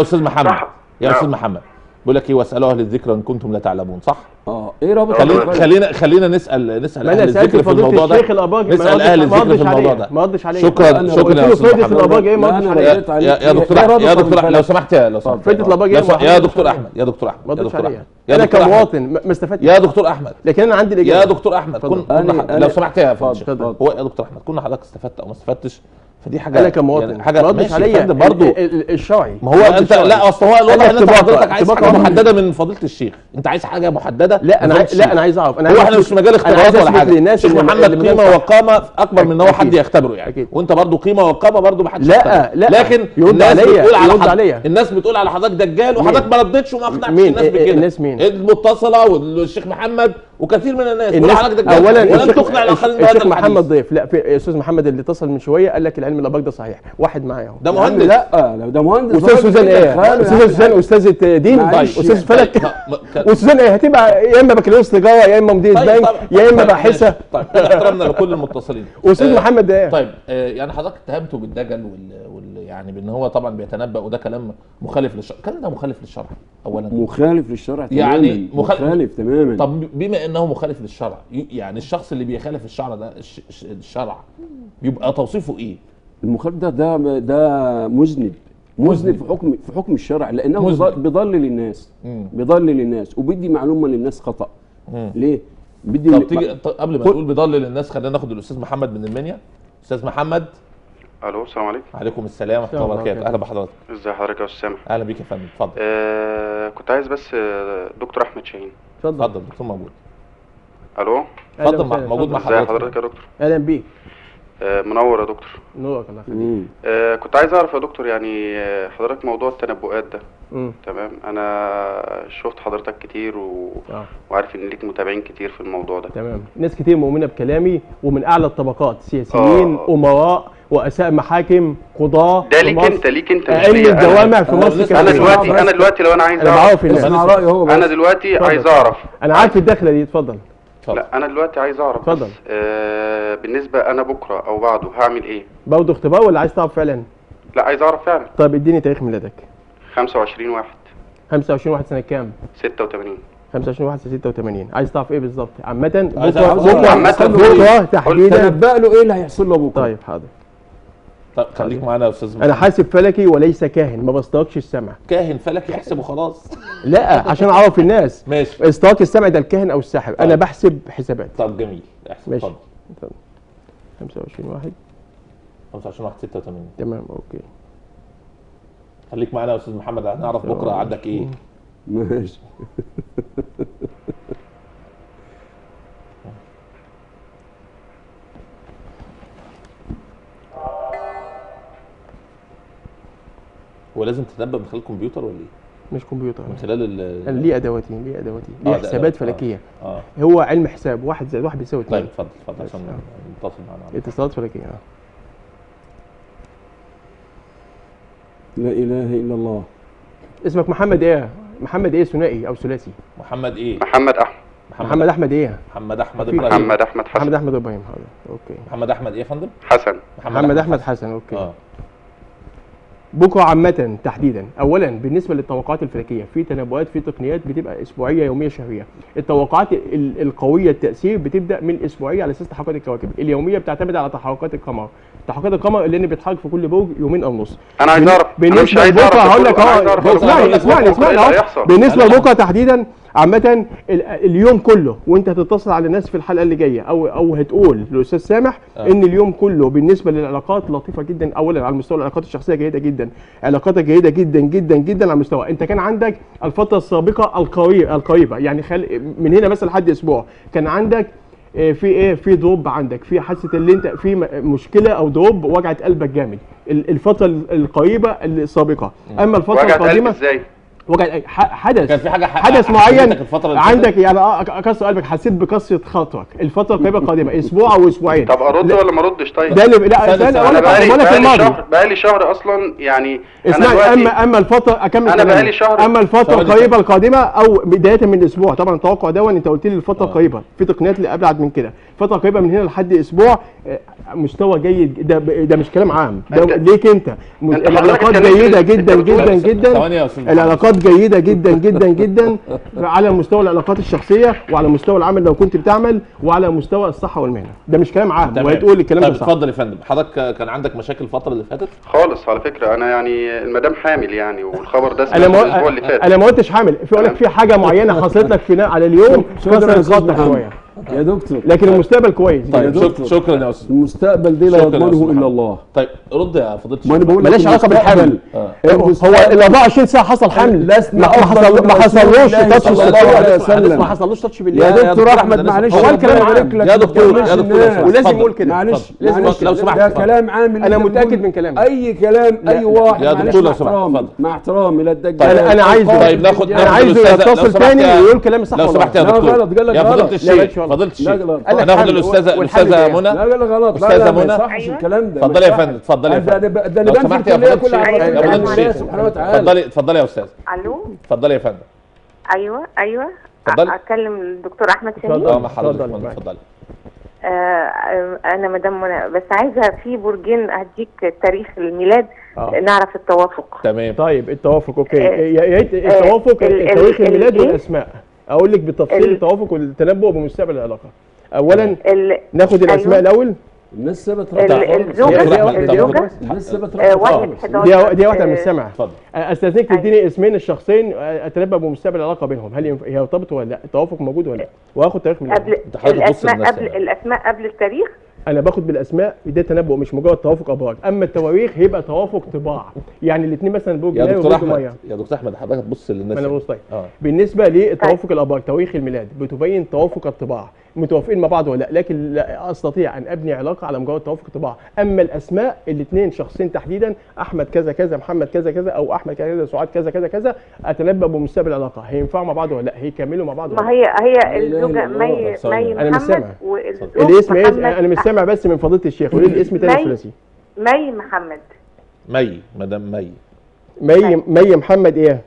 استاذ محمد صح. يا نعم. استاذ محمد بيقول لك ايه واسالوا اهل الذكر ان كنتم لا تعلمون صح اه ايه رابط خلينا الفلك؟ خلينا خلينا نسال نسال ما انا اهل سالت الذكر في فضيله الموضوع ده الشيخ الاباجي ما نسال ردش- اهل ما الذكر ردش في الموضوع عليا، ده ما ردش عليا شكرا أنا شكرا قلت يا له استاذ فايدة محمد الأباجي إيه؟ ما لا، ردش أنا عليا. رديت عليك. يا يا دكتور إيه احمد رابط يا دكتور احمد لو الفلك؟ سمحت يا لو سمحت فايدة الأباجي لو إيه؟ سمحت- ما يا ردش دكتور عليا. احمد يا دكتور احمد ما يا ردش دكتور عليا احمد يا انا دكتور أحمد. كمواطن ما ما استفدتش يا دكتور احمد لكن انا عندي يا الاجابه دكتور احمد اتفضل. كن كن أنا- ح- لو أنا- سمحت يا فندم اتفضل. هو يا دكتور احمد كن حضرتك استفدت او ما استفدتش فدي حاجه انا كمواطن يعني حاجه ما ردش ماشي عليا برضه ال- ال- الشرعي ما هو الرد انت الشرعي. لا اصل هو الواضح أنا ان انت اختباق- حضرتك عايز اختباق حاجه رهيب. محدده من فضيله الشيخ انت عايز حاجه محدده لا من انا فضيلة عاي- الشيخ. لا انا عايز اعرف انا هو عايز احنا مش في مجال أنا اختبارات عايز ولا أثبت حاجه للناس الشيخ إن محمد اللي قيمه بينفع- وقامه اكبر من ان هو حد أكيد. يختبره يعني أكيد. وانت برضو قيمه وقامه برضو ما حدش لا، يختبره. لا. لكن يرد الناس عليا، بتقول على يرد حض- عليا. الناس بتقول على حضرتك دجال وحضرتك ما ردتش وما اقنعتش مين؟ الناس إيه- بكده الناس مين؟ المتصله والشيخ محمد وكثير من الناس بيقولوا الناس حضرتك دجال اولا ولم الشيخ, تقنع الاخرين بهذا الشيخ الحديث. محمد ضيف لا في استاذ محمد اللي اتصل من شويه قال لك العلم الاباج ده صحيح واحد معايا اهو ده يا عم مهندس لا لو ده مهندس استاذ راجل سوزان كده ايه خاله استاذ يعني. سوزان استاذه دين معلش استاذ يعني. فلك طيب، ما- ك- وسوزان ايه هتبقى يا اما بكالوريوس تجاره يا اما مدير طيب، بنك طب- يا اما طيب، باحثه ماشي. طيب كده احترامنا لكل المتصلين واستاذ آه، محمد ده ايه طيب آه، يعني حضرتك اتهمته بالدجل وال... وال... يعني بان هو طبعا بيتنبأ وده كلام مخالف للشرع الكلام ده مخالف للشرع اولا مخالف للشرع يعني تماما مخالف- مخالف تماما طب بما انه مخالف للشرع ي- يعني الشخص اللي بيخالف الشرع ده الش... الش- الشرع بيبقى توصيفه ايه المخالف ده ده ده مذنب مذنب في حكم في حكم الشرع لانه مذنب. بيضل- بيضلل الناس مم. بيضلل الناس وبيدي معلومه للناس خطا مم. ليه بدي طب تيجي ط- قبل ما كل- نقول بيضلل الناس خلينا ناخد الاستاذ محمد من المنيا استاذ محمد الو السلام عليكم عليكم السلام ورحمه الله السلام وبركاته اهلا بحضرتك ازي حضرتك يا استاذ سامح اهلا بيك يا فندم اتفضل آه كنت عايز بس آه، دكتور احمد شاهين اتفضل اتفضل الدكتور موجود الو أهلا اتفضل مع- وسهلا، موجود مع اتفضل. ازي حضرتك حضرتك يا دكتور اهلا بيك آه منور يا دكتور نورك الله يخليك مم. آه كنت عايز اعرف يا دكتور يعني آه، حضرتك موضوع التنبؤات ده مم. تمام انا شفت حضرتك كتير و... اه وعارف ان ليك متابعين كتير في الموضوع ده تمام ناس كتير مؤمنه بكلامي ومن اعلى الطبقات سياسيين آه. امراء رؤساء محاكم قضاه ده في ليك مصر. انت ليك انت مش علم ليا. أنا- الجوامع في أنا مصر بالنسبة انا كتير. دلوقتي بس- انا دلوقتي لو انا عايز انا اعرف بعرف الناس اسمع رايه هو انا بس. دلوقتي اتفضل. عايز اعرف انا عارف الدخله دي اتفضل اتفضل لا انا دلوقتي عايز اعرف اتفضل. بس آه بالنسبه انا بكره او بعده هعمل ايه برضه اختبار ولا عايز تعرف فعلا لا عايز اعرف فعلا طيب اديني تاريخ ميلادك 25 واحد 25 واحد سنه كام 86 25 واحد 86 عايز تعرف ايه بالظبط عامة عايز بكره أعرف بكره عامة بكره تحديدا تنبأ له ايه اللي هيحصل له بكره طيب حاضر طب خليك معانا يا استاذ انا محمد. حاسب فلكي وليس كاهن ما بستاقش السمع كاهن فلك يحسب وخلاص لا عشان اعرف الناس ماشي استواق السمع ده الكاهن او الساحر انا طيب. بحسب حسابات طب جميل احسن ماشي. اتفضل 25 واحد 25 واحد 86 تمام اوكي خليك معانا يا استاذ محمد هنعرف بكره عندك ايه ماشي ولازم تتنبأ من خلال الكمبيوتر ولا ايه؟ مش كمبيوتر من خلال ال انا ليه ادواتي ليه ادواتي آه، ليه ده- حسابات آه. فلكيه اه هو علم حساب واحد زائد واحد بيساوي طيب اثنين اتفضل اتفضل عشان نتصل معانا اتصالات فلكيه اه لا اله الا الله اسمك محمد ايه محمد ايه ثنائي او ثلاثي محمد ايه؟ محمد احمد محمد احمد ايه محمد احمد في- ابراهيم محمد احمد محمد حسن احمد ابراهيم حاضر اوكي محمد احمد ايه يا فندم؟ حسن محمد احمد حسن اوكي اه بكره عامة تحديدا اولا بالنسبه للتوقعات الفلكيه في تنبؤات في تقنيات بتبقى اسبوعيه يوميه شهريه التوقعات ال- القويه التاثير بتبدا من الاسبوعيه على اساس تحركات الكواكب اليوميه بتعتمد على تحركات القمر تحركات القمر اللي بيتحرك في كل برج يومين او نص انا عايز بن- اعرف انا مش بالنسبه عايز اعرف لبكره هقول لك أنا عايز اهو أعرف اسمعني بكرة اسمعني إيه اسمعني اللي اهو هيحصل. بالنسبه لبكره تحديدا عامة ال- اليوم كله وانت هتتصل على الناس في الحلقه اللي جايه او او هتقول للاستاذ سامح آه. ان اليوم كله بالنسبه للعلاقات لطيفه جدا اولا على مستوى العلاقات الشخصيه جيده جدا علاقاتك جيده جدا جدا جدا على مستوى انت كان عندك الفتره السابقه القريبه القريبه يعني خل من هنا مثلا لحد اسبوع كان عندك آه، في ايه في دروب عندك في حاسه اللي انت في م- مشكله او دروب وجعت قلبك جامد ال- الفتره القريبه السابقه اما الفتره وجعت قلبي القادمه ازاي وجعت ح- حدث كان في حاجه ح- حدث حسيتك معين الفتره اللي عندك يعني اه كسر قلبك حسيت بكسره خاطرك الفتره القريبه القادمه اسبوع او اسبوعين طب ارد لا، ولا ما اردش طيب ده اللي لا استنى، استنى استنى، ولا انا بقالي ولا في بقالي الماضي شهر بقالي شهر اصلا يعني انا اسمعني دلوقتي اما اما الفتره اكمل أنا كلامي. بقالي شهر- اما الفتره ثواني القريبه القادمه او بدايه من اسبوع طبعا التوقع ده انت قلت لي الفتره القريبه في تقنيات اللي ابعد من كده الفتره القريبه من هنا لحد اسبوع آه، مستوى جيد ده ده مش كلام عام ده أنت- ليك انت م- أنت العلاقات حضرتك اتكلمت- جيده أنت جدا بتقول- جدا ثواني جدا يا استاذ محمد. العلاقات جيده جدا جدا جدا على مستوى العلاقات الشخصيه وعلى مستوى العمل لو كنت بتعمل وعلى مستوى الصحه والمهنه ده مش كلام عام تمام. وهتقول الكلام طيب ده صح اتفضل يا فندم حضرتك كان عندك مشاكل الفتره اللي فاتت خالص على فكره انا يعني المدام حامل يعني والخبر ده انا سمعته ما الاسبوع اللي فات انا ما قلتش حامل في اقول لك في حاجه معينه حصلت لك في على اليوم شكرا يا كسرت أستاذ خطك محمد. شويه يا دكتور لكن المستقبل كويس طيب يا شك دكتور. شكرا يا استاذ المستقبل دي لا شكرا يا أستاذ يضمنه محمد. الا الله طيب رد يا فضيله ما انا الشيخ. بقول مالهاش علاقه بالحمل آه. هو ال 24 ساعه حصل حمل لسنا ما ما أفضل حصل من ما رسول حصلوش الله تاتش صلى بالله. الله عليه وسلم. ما حصلوش تاتش يا بالله دكتور دكتور احمد أحمد، معلش هو الكلام ربنا عام. يبارك لك يا في دكتور جميع يا دكتور الناس. لو ولازم اتفضل. يقول كده معلش اتفضل. معلش لو سمحت ده اتفضل. كلام عام اللي أنا أنت متأكد بتقول. من كلامك. اي كلام لا. اي واحد يا معلش دكتور لو مع سمحت، احترامي اتفضل. مع احترامي لا الدجال انا انا عايزه طيب ناخد انا ناخد عايزه الأستاذة- لو يتصل سمحت تاني يا- ويقول كلام صح لو ولا سمحت يا غلط. لا دكتور غلط، قال لك يا غلط. فضيله لا، الشيخ ماشي والله. فضيله الشيخ لا غلط. قال لك ناخد حمل الاستاذه والحمل الاستاذه إيه؟ منى لا لا غلط لا أستاذة لا ما منى. يصحش أيوة. الكلام ده اتفضلي يا فندم اتفضلي يا ده فندم ده ده لو اللي بان في سمحت يا الكليه فضيله كلها الشيخ أيوة. يا فضيله أيوة. الشيخ سبحانه وتعالى اتفضلي اتفضلي يا استاذ الو اتفضلي يا فندم ايوه ايوه اتفضلي. أ- اكلم الدكتور احمد اتفضل. شاهين اه مع حضرتك اتفضلي. فندم، اتفضلي آه آه، انا مدام منى بس عايزه في برجين هديك تاريخ الميلاد آه. نعرف التوافق تمام طيب التوافق اوكي آه، يا يا ريت التوافق ال- ال- تاريخ ال- الميلاد إيه؟ والاسماء اقول لك بالتفصيل ال- التوافق والتنبؤ بمستقبل العلاقه اولا ال- ناخد الاسماء أيوة. الاول الناس سابت ال- رقم الزوجة دقيقة دقيقة واحدة، واحدة. دقيقة الزوجة الناس سابت آه، رقم واحد خالص. 11 دقيقة دقيقة واحدة آه، من السمع اتفضل استاذنك تديني اسمين الشخصين آه، اتنبأ بمستقبل العلاقه بينهم هل ينف- هي يرتبطوا ولا لا التوافق موجود ولا لا واخد تاريخ ميلاد قبل أنت حضرتك بص الاسماء للناس قبل يعني. الاسماء قبل التاريخ انا باخد بالاسماء ده تنبؤ مش مجرد توافق ابراج اما التواريخ هيبقى توافق طباع يعني الاثنين مثلا برج يا ماء دكتور وبرج احمد ميه يا دكتور احمد حضرتك تبص للناس ما انا يعني. بص طيب اه بالنسبه للتوافق الابراج تواريخ الميلاد بتبين توافق الطباع متوافقين مع بعض ولا لا لكن لا استطيع ان ابني علاقه على مجرد توافق الطباع اما الاسماء الاثنين شخصين تحديدا احمد كذا كذا محمد كذا كذا او احمد كذا كذا سعاد كذا كذا كذا اتنبأ بمستقبل العلاقه هينفعوا مع بعض ولا لا هيكملوا مع بعض ولا ما لا هي هي إله الزوجة إلا الله. مي ثواني. مي أنا مش محمد سامع. والزوج الاسم ايه محمد انا مش سامع بس من فضيله الشيخ قولي لي الاسم تاني مي. ثلاثي مي محمد مي مدام مي مي مي محمد ايه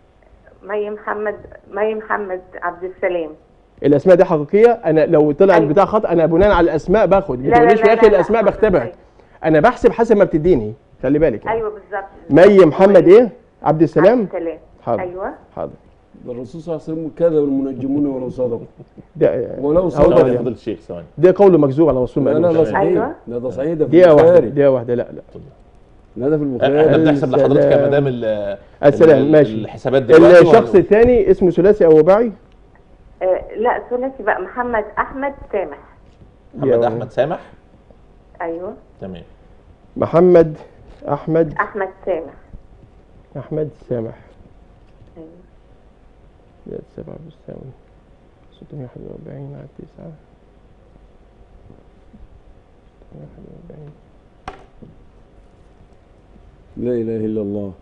مي محمد مي محمد عبد السلام الاسماء دي حقيقيه انا لو طلع أيوة. البتاع خط انا بناء على الاسماء باخد لا، ما تقوليش لا، في لا، اخر لا، الاسماء لا. بختبر أيوة. انا بحسب حسب ما بتديني خلي بالك يعني. ايوه بالظبط مي محمد ايه عبد السلام عبد السلام حاضر ايوه حاضر ده الرسول صلى الله عليه وسلم كذب المنجمون ولو صدقوا ده ولو أو ثواني صدقوا يا ده- فضيله الشيخ ثواني ده قول مكذوب على رسول لا لا الله ده صحيح أيوة. لا ده صحيح ده في دقيقه واحده البخاري دقيقه واحده لا لا لا ده في احنا البخاري بنحسب لحضرتك يا السلام. مدام ال- السلام ال- ماشي الحسابات دلوقتي الشخص ولا- الثاني اسمه ثلاثي او رباعي آه لا ثلاثي بقى محمد احمد سامح محمد احمد سامح ايوه تمام محمد احمد احمد سامح احمد سامح أيوة. ده سبعة بتساوي 641 على 9 641 لا اله الا الله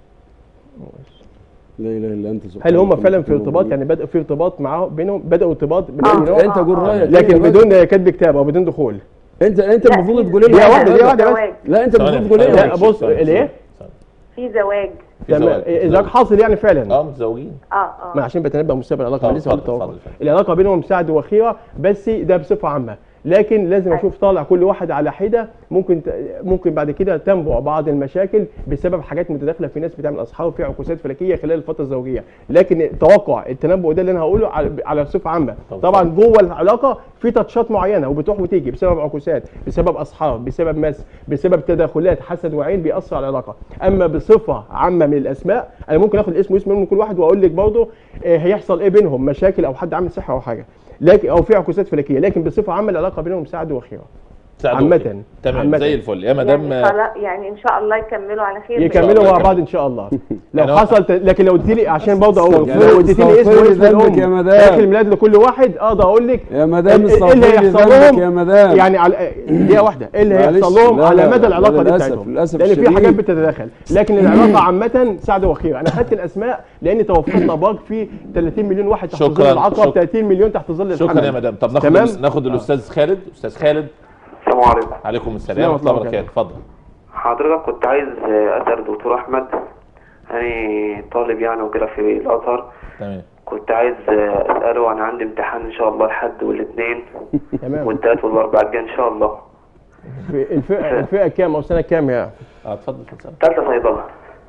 لا اله الا انت سبحانك هل هم إني فعلا في كنت ارتباط من يعني بدأوا في ارتباط معاه بينهم بدأوا ارتباط آه. بين- انت قول رايك لكن أنت بس. بدون كتب كتاب او بدون دخول انت انت لا، المفروض في- تقول لي دقيقة لا، واحدة، في دقيقة واحدة بس. زواج لا انت ثواني، المفروض تقول ثواني، لي لا، ثواني، بص، ثواني، الإيه؟ ثواني. في زواج في تمام زواج، في اذا زواج. حاصل يعني فعلا اه متزوجين اه اه ما عشان بتنبأ مستقبل العلاقه طبعا، ما لسه قلت اتفضل، توافق. اتفضل. العلاقه بينهم سعد وخيره بس ده بصفه عامه لكن لازم اشوف طالع كل واحد على حده ممكن ت- ممكن بعد كده تنبع بعض المشاكل بسبب حاجات متداخله في ناس بتعمل اصحاب وفي عكوسات فلكيه خلال الفتره الزوجيه لكن توقع التنبؤ ده اللي انا هقوله على على صفه عامه طب طبعا جوه العلاقه في تاتشات معينه وبتروح وتيجي بسبب عكوسات بسبب اصحاب بسبب مس بسبب تداخلات حسد وعين بيأثر على العلاقه اما بصفه عامه من الاسماء انا ممكن اخد اسم واسم من كل واحد واقول لك برضه آه، هيحصل ايه بينهم مشاكل او حد عامل صحه او حاجه لكن او في عكوسات فلكيه لكن بصفه عامه العلاقه بينهم سعد وخيره سعد عامة. وخير. تمام عامة. زي الفل يا يعني, مدام خلاص يعني ان شاء الله يكملوا على خير يكملوا الله مع يكمل. بعض ان شاء الله لو يعني هو- حصل ت... لكن لو اديتي لي عشان برضه اقول يعني لو اديتي لي اسم استغفري واسم ذنبك يا الام مدام. تاريخ الميلاد لكل واحد اقدر اقول لك يا مدام إيه اللي استغفري هيحصل ذنبك لهم يا مدام يعني على دقيقه واحده ايه اللي معلش، هيحصل لهم لا، على لا، مدى لا، العلاقه دي للأسف، بتاعتهم للأسف لان في الشديد. حاجات بتتداخل لكن العلاقه عامه سعد وخير انا خدت الاسماء لان توافقنا باج في 30 مليون واحد تحت ظل شكراً، العقرب شكراً. 30 مليون تحت ظل شكرا الحمل يا مدام طب ناخد تمام؟ ال- ناخد الاستاذ خالد استاذ خالد السلام عليكم عليكم السلام السلام ورحمه الله ورحمة الله وبركاته اتفضل حضرتك كنت عايز اسال دكتور احمد انا طالب يعني وكده في الازهر تمام كنت عايز اساله انا عندي امتحان ان شاء الله الحد والاثنين تمام والتلات والاربع الجاي ان شاء الله في الفئه الفئه كام او سنه كام يا اه اتفضل اتفضل ثالثه صيدله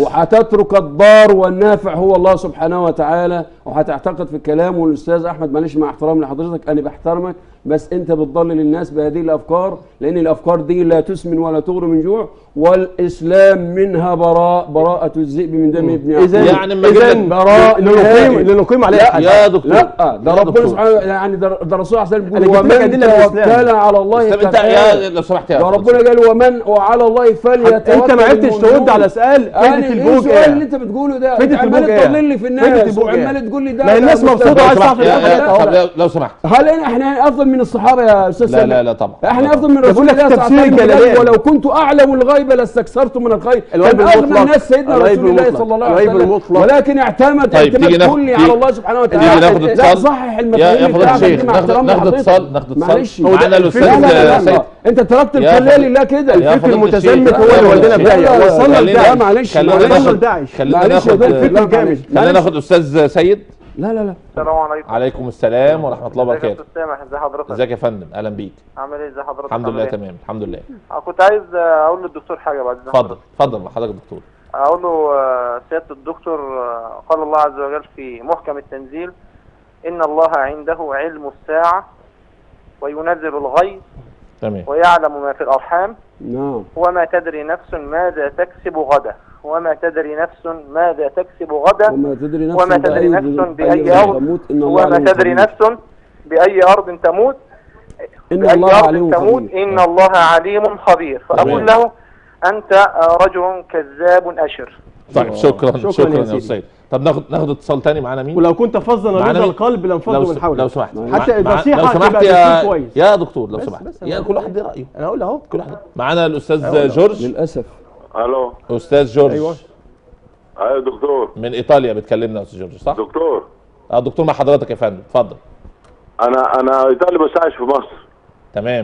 الناس وهتترك الضار والنافع هو الله سبحانه وتعالى وهتعتقد في الكلام والاستاذ احمد معلش مع احترامي لحضرتك انا بحترمك بس انت بتضلل الناس بهذه الافكار لان الافكار دي لا تسمن ولا تغري من جوع والاسلام منها براء براءه الذئب من دم ابن اذا يعقوب. يعني لما اذا جيت- براء لنقيم نهائي. لنقيم عليه لا الحد. يا دكتور لا ده يا ربنا دكتور. سبحانه يعني ده ده الرسول عليه الصلاه أنا والسلام جبت لك بيقول ومن أدلة الإسلام. توكل على الله طب انت كفاه. يا لو سمحت يا ده أخي. ربنا قال ومن وعلى الله فليتوكل انت ما عرفتش المؤمنون. ترد على سؤال انا فايده ايه البوج السؤال اللي ايه انت بتقوله ده فايدة عمال البوج ايه؟ تضلل لي في فايدة الناس البوج ايه؟ وعمال تقول لي ده ما الناس ده مبسوطة لو وعايز سمحت تعرف يا- الحاجات يا- طب أهو. لو- لو سمحت هل احنا افضل من الصحابه يا استاذ لا سامي؟ لا لا طبعا احنا طبعا. افضل من ده رسول بقول لك الله صلى الله تفسير عليه وسلم الجلالين. ولو كنت اعلم الغيب لاستكثرت من الخير الغيب كان اغنى المطلق. الناس سيدنا الغيب رسول الله المطلق. صلى الله عليه الغيب وسلم المطلق. ولكن اعتمد طيب، تيجي اعتماد ناخد- كلي تيجي- على الله سبحانه تيجي وتعالى ناخد لا اتصال. صحح يا المفاهيم يا فضيلة بتاعتك الشيخ دي مع ناخد احترام ناخد لحضرتك. اتصال ناخد معلش اتصال معانا لا لا الاستاذ لا سيد لا انت تركت يا الخليه فضيلة- لله كده يا الفكر فضيلة المتزمت الشيخ. هو اللي يا ودانا فضيلة بداية الشيخ. وصلنا خلينا- لداعش. معلش خلينا معلش. ناخد داعش. خلينا معلش يا ناخد دكتور، لا، الفكر الجامد. معلش. خلينا معلش. ناخد استاذ سيد لا لا لا السلام عليكم عليكم السلام ورحمه الله ازيك يا وبركاته استاذ سامح ازي حضرتك ازيك يا فندم اهلا بيك عامل ايه ازي حضرتك الحمد عامل لله ايه؟ تمام الحمد لله آه، كنت عايز آه، اقول للدكتور حاجه بعد اذن اتفضل حضرتك. اتفضل حضرتك دكتور اقول له آه، سياده الدكتور آه، قال الله عز وجل في محكم التنزيل ان الله عنده علم الساعه وينزل الغيث تمام ويعلم ما في الارحام نعم وما تدري نفس ماذا تكسب غدا وما تدري نفس ماذا تكسب غدا وما تدري نفس وما تدري بأي- نفس أي بأي أرض أرض تموت إن الله وما عليم تدري خبير. نفس بأي أرض تموت إن بأي الله أرض عليم تموت خبير إن الله عليم خبير فأقول تمام. له أنت آه، رجل كذاب أشر طيب شكرا شكراً شكرا, يا يا سيدي. استاذ طب ناخد ناخد اتصال تاني معانا مين ولو كنت فظا معانا غليظ مين؟ القلب لو لانفضوا من س- حولك لو سمحت حتى مع- النصيحة لو سمحت هتبقى يا دكتور كويس. يا دكتور لو بس- سمحت بس يا أنا كل واحد ليه رايه انا هقول اهو كل واحد معانا الاستاذ جورج للاسف الو استاذ جورج ايوه ايوه دكتور من ايطاليا بتكلمنا يا استاذ جورج صح دكتور اه دكتور مع حضرتك يا فندم اتفضل انا انا ايطالي بس عايش في مصر تمام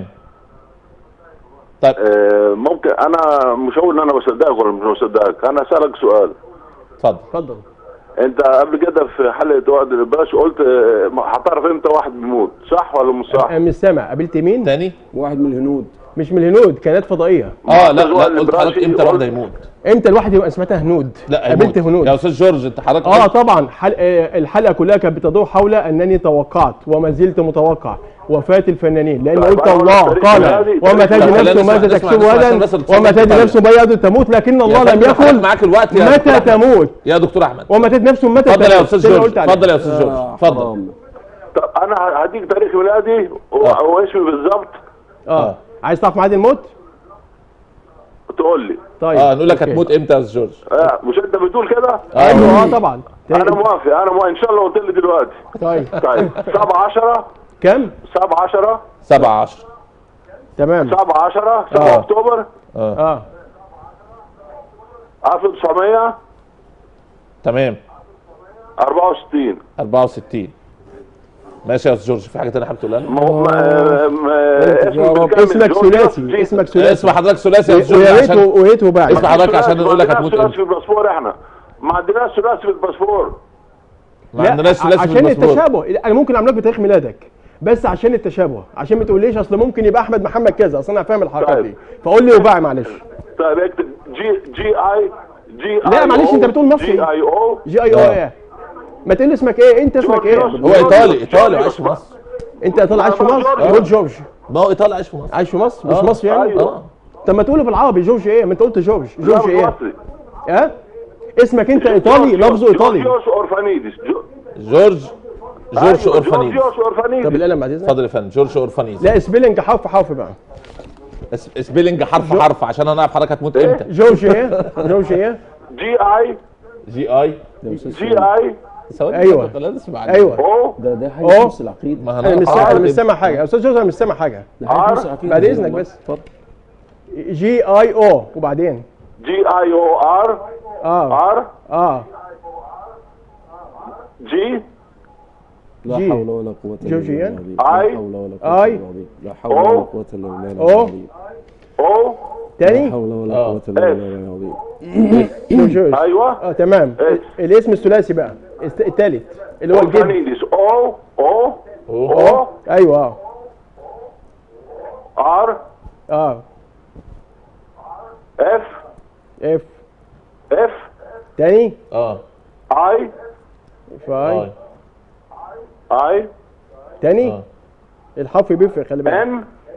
طيب آه، ممكن انا مش هقول ان انا بصدقك ولا مش بصدقك انا اسالك سؤال اتفضل اتفضل انت قبل كده في حلقه وعد الباش قلت آه، هتعرف امتى واحد بيموت صح ولا مش صح؟ انا مش سامع قابلت مين تاني واحد من الهنود مش من الهنود كانت فضائيه اه لا الأسبوع لا اللي قلت حضرتك براشي امتى قلت- الواحد هيموت امتى الواحد يبقى سمعتها هنود لا قابلت هيموت هنود يا استاذ جورج انت حضرتك اه قلت- طبعا حل... آه، الحلقه كلها كانت بتدور حول انني توقعت وما زلت متوقع وفاه الفنانين لان طيب، قلت أنا الله أقول لك قال تاريخ وما ميلادي. تدري خلينا نفس نسمع- ماذا نسمع- تكسب نسمع غدا عشان بس الاتصال وما تدري ينقطع. نفس بيض تموت لكن الله يا لم فندم، حضرتك يكن معاك الوقت يا متى دكتور أحمد. تموت يا دكتور احمد وما تدري نفس متى اتفضل يا تموت. استاذ ده اللي جورج قلت عليه. اتفضل يا استاذ جورج آه، اتفضل حرام. طب انا هديك تاريخ ميلادي و- آه. واسمي بالظبط اه عايز تعرف ميعاد الموت تقول لي طيب اه نقول لك أوكي. هتموت امتى يا استاذ جورج آه، مش انت بتقول كده؟ ايوه اه طبعا انا موافق انا موافق ان شاء الله قلت لي دلوقتي طيب طيب 7 10 كم 7 10 7 10 تمام 7 10 7 آه. اكتوبر اه 1964 تمام 64 ماشي يا استاذ جورج في حاجه تانية حابب تقولها لنا؟ مو- ما- ما- يا اسمه رب، بالكامل اسمك جورج ثلاثي جي- اسمك ثلاثي اسم حضرتك ثلاثي يا استاذ ويا جورج ريته عشان ويا ريته باعت اسم حضرتك عشان ثلاثي، نقول لك ما هتموت عندناش امتى ثلاثي في الباسبور احنا ما عندناش ثلاثي في الباسبور ما لا، عندناش ثلاثي في عشان الباسبور التشابه انا ممكن اعمل لك بتاريخ ميلادك بس عشان التشابه عشان ما تقوليش اصل ممكن يبقى احمد محمد كذا اصل انا فاهم الحركات طيب. دي فقول لي وباعي معلش طيب اكتب جي جي اي جي لا، معلش، أنت بتقول مصري. جي اي او جي اي او آه. ايه ما تقول لي اسمك ايه انت اسمك ايه جورج. هو ايطالي ايطالي عايش في مصر انت طالع عايش في جورج. مصر آه. جورج جورج ما هو ايطالي عايش في مصر عايش في مصر مش آه. مصر يعني أيوة. اه طب ما تقوله بالعربي جورج ايه ما انت قلت جورج لا جورج مش ايه مصري ها اسمك انت ايطالي لفظه ايطالي جورج اورفانيدس جو- جورج جورج أيوة، اورفانيز جورج اورفانيدس طب القلم بعد اذنك اتفضل يا فندم جورج اورفانيز لا سبيلنج حرف حرف بقى اس- سبيلنج حرف حرف عشان انا اعرف حضرتك هتموت إيه؟ امتى جورج ايه جورج ايه جي اي جي اي جي اي ثواني أيوة. خلاص اسمع ايوه او ده ده حاجه أوه. تخص العقيده ما انا مش هنعرف سامع انا حضرتك مش امتى. سامع حاجه يا استاذ جورج انا مش سامع حاجه ده حاجه تخص العقيده بعد إذنك بس. اتفضل جي اي او وبعدين جي اي او ار اه ار اه جي لا جي. حول ولا قوة إلا جورجيا. بالله العظيم لا آي. حول ولا قوة آي. إلا بالله العظيم لا حول ولا أو. قوة إلا بالله أو. العظيم او لا تاني حول ولا آه. قوة إلا بالله العظيم جورج جورج ايوه اه تمام إيه. الاسم الثلاثي بقى الت- التالت اللي هو الجد اورفانيدس او او او ايوه اه ار اه اف اف اف تاني اه اي فاي اه اي تاني اه الحرف بيفرق خلي بالك ام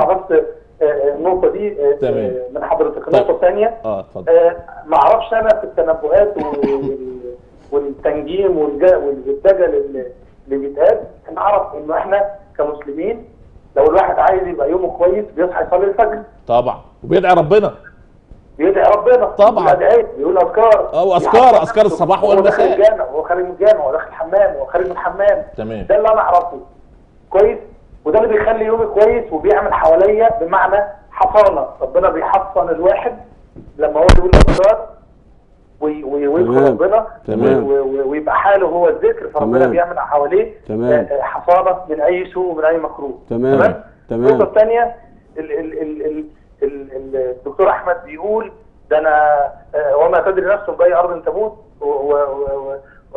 اسمع بس آه، آه، النقطه دي آه، تمام. آه، من حضرتك طيب. النقطه الثانيه اه اتفضل آه، ما اعرفش انا في التنبؤات وال- والتنجيم والج- والدجل اللي اللي بيتقال انا اعرف انه احنا كمسلمين لو الواحد عايز يبقى يومه كويس بيصحى يصلي الفجر طبعا وبيدعي ربنا بيدعي ربنا طبعا. بيقول أدعية، بيقول اذكار اه، وأذكار، بيحضر أذكار نفسه. الصباح وهو داخل والمساء. الجامع وهو خارج من الجامع وهو داخل الحمام وهو خارج من الحمام تمام ده اللي انا اعرفه كويس وده اللي بيخلي يومي كويس وبيعمل حواليا بمعنى حصانه ربنا بيحصن الواحد لما هو يقول اذكار وي- وي- ويذكر تمام. ربنا تمام. و- و- ويبقى حاله هو الذكر فربنا تمام. بيعمل حواليه تمام. آه، آه، حصانه من اي سوء ومن اي مكروه تمام. تمام. النقطه الثانيه ال- ال- ال- ال- ال- ال- الدكتور احمد بيقول ده انا آه، وما تدري نفس باي ارض تموت و- و- و-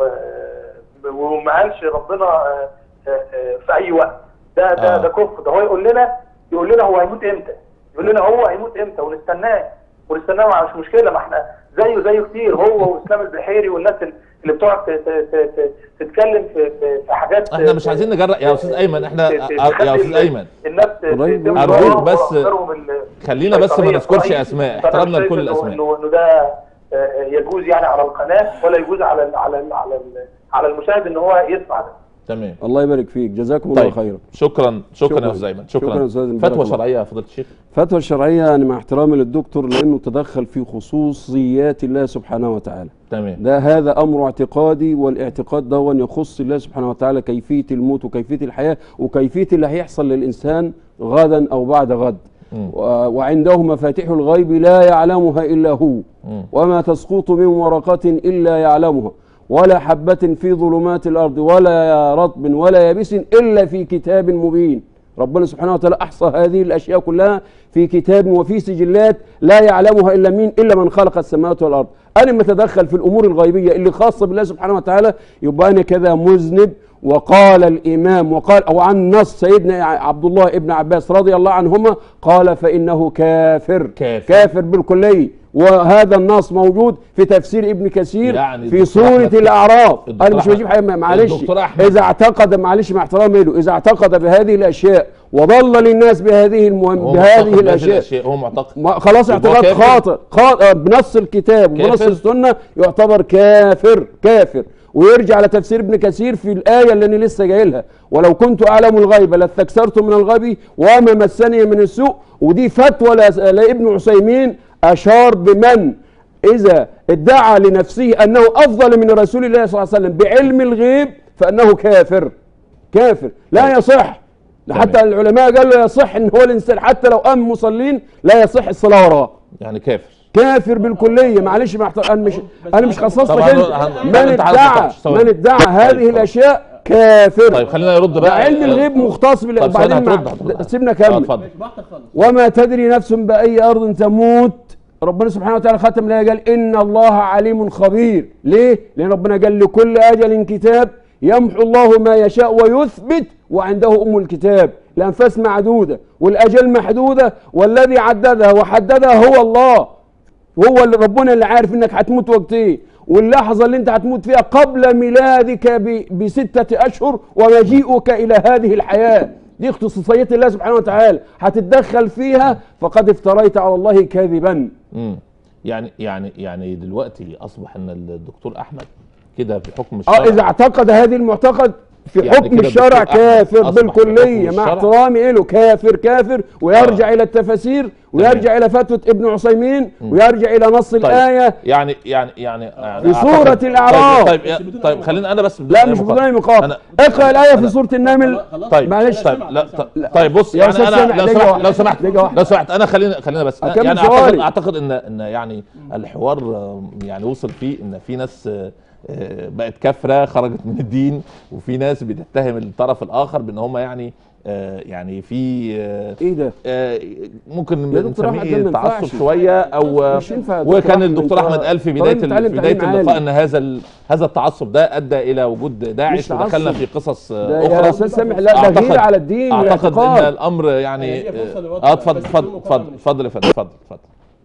و- وما قالش ربنا آه، آه، آه، في اي وقت ده ده آه. ده كفر ده هو يقول لنا يقول لنا هو هيموت امتى يقول لنا هو هيموت امتى ونستناه ونستناه مع- مش مشكله ما احنا زيه زيه كتير هو واسلام البحيري والناس اللي بتقعد ت- ت- ت- ت- تتكلم في في في حاجات احنا مش عايزين نجرأ يا استاذ ايمن احنا ت- ت- يا تخلي استاذ ايمن الناس ت- قريب. تمشي أرجوك وراهم بس وأفكارهم ال- خلينا بس ما الشيطانية نذكرش الصحيحة. أسماء، فأنا احترامنا شايف لكل إنه- الأسماء. انه انه ده آه، يجوز يعني على القناه ولا يجوز على ال- على ال- على ال- على المشاهد ان هو يسمع ده تمام الله يبارك فيك جزاكم الله طيب خيرا شكرا شكرا يا شكراً. استاذ ايمن شكراً شكرا يا أستاذ بارك الله. فتوى شرعيه يا فضيله الشيخ فتوى الشرعية يعني مع احترامي للدكتور لأنه تدخل في خصوصيات الله سبحانه وتعالى تمام ده هذا أمر اعتقادي والاعتقاد ده يخص الله سبحانه وتعالى كيفية الموت وكيفية الحياة وكيفية اللي هيحصل للإنسان غدا أو بعد غد مم. و- وعنده مفاتيح الغيب لا يعلمها إلا هو مم. وما تسقط من ورقة إلا يعلمها ولا حبة في ظلمات الأرض ولا رطب ولا يابس إلا في كتاب مبين ربنا سبحانه وتعالى أحصى هذه الأشياء كلها في كتاب وفي سجلات لا يعلمها إلا مين إلا من خلق السماوات والأرض أنا لما أتدخل في الأمور الغيبية اللي خاصة بالله سبحانه وتعالى يبقى أنا كذا مذنب وقال الإمام وقال أو عن نص سيدنا عبد الله ابن عباس رضي الله عنهما قال فإنه كافر كافر. كافر بالكلية وهذا النص موجود في تفسير ابن كثير يعني في الدكتور سورة أحمد- الأعراف الدكتور أنا مش أحمد- بجيب حاجة معلش الدكتور أحمد. إذا اعتقد معلش مع احترامي له إذا اعتقد بهذه الأشياء وضل للناس بهذه المهم هو بهذه معتقد بهذه الأشياء الاشياء هو معتقد ما خلاص يبقى اعتقاد كافر. خاطئ خاطئ بنص الكتاب وبنص كافر. السنه يعتبر كافر كافر ويرجع لتفسير ابن كثير في الايه اللي انا لسه جايلها ولو كنت اعلم الغيب لاستكثرت من الغيب وما مسني من السوء ودي فتوى ل- لابن عثيمين اشار بمن اذا ادعى لنفسه انه افضل من رسول الله صلى الله عليه وسلم بعلم الغيب فانه كافر كافر لا يصح حتى العلماء قالوا يصح ان هو الانسان حتى لو قام مصلين لا يصح الصلاه وراه يعني كافر كافر بالكليه معلش مع احترام- انا مش انا مش خصصتك طبعاً انت هن- من أنت عارف ادعى طبعاً. ثواني. من ادعى طيب، هذه خلاص. الاشياء كافر طيب خلينا نرد ده بقى علم الغيب مختص بال طب ثواني وبعدين هترد مع- هترد. سيبنا آه، كمل اتفضل وما تدري نفس بأي أرض تموت ربنا سبحانه وتعالى ختم الآية قال إن الله عليم خبير ليه؟ لأن ربنا قال لكل أجل كتاب يمحو الله ما يشاء ويثبت وعنده أم الكتاب الأنفاس معدودة والأجل محدودة والذي عددها وحددها هو الله وهو اللي ربنا اللي عارف انك هتموت وقت ايه واللحظة اللي انت هتموت فيها قبل ميلادك ب- بستة اشهر ومجيئك الى هذه الحياة دي خصوصية الله سبحانه وتعالى هتتدخل فيها فقد افتريت على الله كاذبا مم. يعني يعني يعني دلوقتي اصبح ان الدكتور احمد كده بحكم الشرع اه اذا اعتقد هذه المعتقد في يعني حكم كده الشرع الدكتور أحمد كافر أصبح في بالكلية حكم مع الشرع. احترامي له كافر كافر ويرجع الى التفاسير ويرجع الى فتوى ابن عثيمين ويرجع الى نص طيب الآية يعني يعني يعني, يعني في أعتقد- سورة الأعراف. طيب طيب, يا- طيب خلينا انا بس لا مش بدون اي مقاطعة أنا- اقرا الآية في أنا- سورة النمل طيب معلش طيب لا ط- طيب بص يا يعني أستاذ انا سامح، لو دقيقة سمحت واحدة. لو سمحت دقيقة واحدة. لو سمحت انا خلينا خلينا بس أكمل يعني سؤالي. اعتقد اعتقد ان ان يعني الحوار آه، يعني وصل فيه ان في ناس آه، آه، بقت كافره خرجت من الدين وفي ناس بتتهم الطرف الاخر بان هم يعني آه، يعني في آه، ايه ده؟ آه، ممكن يا دكتور أحمد، ده نسميه ما تعصب ينفعش. شويه او مش ينفع يا دكتور وكان أحمد، الدكتور أنت احمد قال في طالب بدايه ال- متعلم في بدايه تعليم اللقاء عالي. ان هذا ال- هذا التعصب ده ادى الى وجود داعش مش تعصب. ودخلنا في قصص آه، ده اخرى يا استاذ سامح لا ده أعتقد- غير على الدين اعتقد ان والاعتقاد الامر يعني هي فرصة للوضع، اه اتفضل بس اتفضل بدون اتفضل مقارنة. اتفضل يا فندم اتفضل اتفضل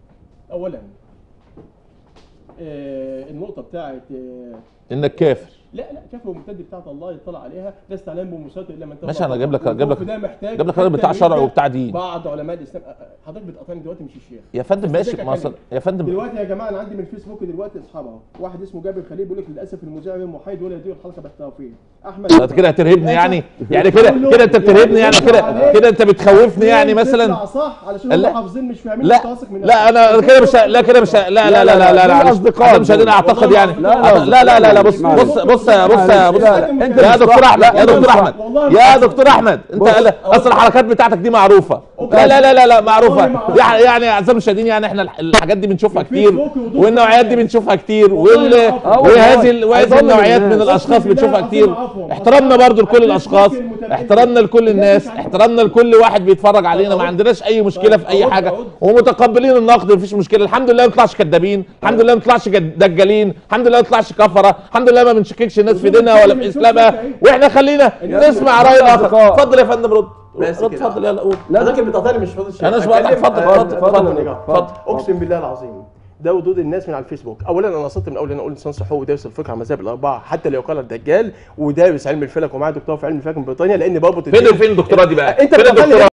اولا آه، النقطه بتاعت آه، انك كافر لا لا كافر ومرتد بتاعت الله يطلع عليها لا استعلام بمساطر الا من تاب ماشي، أنا الله. جايب لك- جايب لك- والخوف ده محتاج جايب لك راجل حتى بتاع شرع يبدأ وبتاع دين. بعض علماء الاسلام آه، آه، حضرتك بتقاطعني دلوقتي مش الشيخ يا فندم ماشي أستاذك ما أكمل. أصل- يا فندم دلوقتي يا جماعه انا عندي من الفيسبوك دلوقتي اصحاب اهو واحد اسمه جابر خليل بيقول لك للاسف المذيع غير محايد ولا يدير الحلقه باحترافيه احمد انت كده هترهبني يعني يعني كده كده انت بترهبني يعني كده كده انت بتخوفني يعني مثلا تطلع صح علشان لا. هم حافظين مش فاهمين لا مش واثق من لا انا كده مش لا كده مش لا لا لا لا لا لا دول معلش. أصدقاء أنا مش قادر دول. اعتقد يعني لا، لا، لا لا لا لا بص معلش. بص بص بص يا بص يا بص لا، لا، انت يا مش دكتور صح. احمد لا، يا انت دكتور مش صح. احمد والله يا مش دكتور احمد انت بص، لا، اصل الحركات بتاعتك دي معروفه لا لا لا لا لا معروفه معروفة. يعني يعني يا اعزائي المشاهدين يعني احنا الح- الحاجات دي بنشوفها كتير الفيسبوك وضوء والنوعيات دي الحياة. بنشوفها كتير والله وال معروفة. آه والله. وهذه ال- وهذه هيضلل النوعيات الناس. من الاشخاص أقسم بالله بنشوفها العظيم كتير عفوا. احترمنا برضو لكل الفيسبوك الاشخاص المتابعين. احترمنا لكل الناس يعني. احترمنا لكل واحد بيتفرج علينا ما عندناش اي مشكله في اي أعود- حاجه أعود. ومتقبلين النقد مفيش مشكله الحمد لله ما نطلعش كدابين الحمد لله ما نطلعش جد- دجالين الحمد لله ما نطلعش كفره الحمد لله ما بنشككش الناس في دينها ولا في اسلامها واحنا خلينا نسمع راي الاخر اتفضل يا فندم رد بس رد كده. اتفضل يلا قول لا ده كان بتقطعني مش فاضي الشيء أنا مش بقطع، اتفضل، اتفضل، اتفضل، اتفضل. اقسم بالله العظيم ده ودود الناس من على الفيسبوك اولا انا قصدت من اول ان انا اقول انسان صحوي ودارس الفقه على المذاهب الاربعه حتى لو قال الدجال ودارس علم الفلك ومعاه دكتوراه في علم الفلك من بريطانيا لان بربط فين فين الدكتوراه دي بقى انت فين بتقطعني الدكتوراه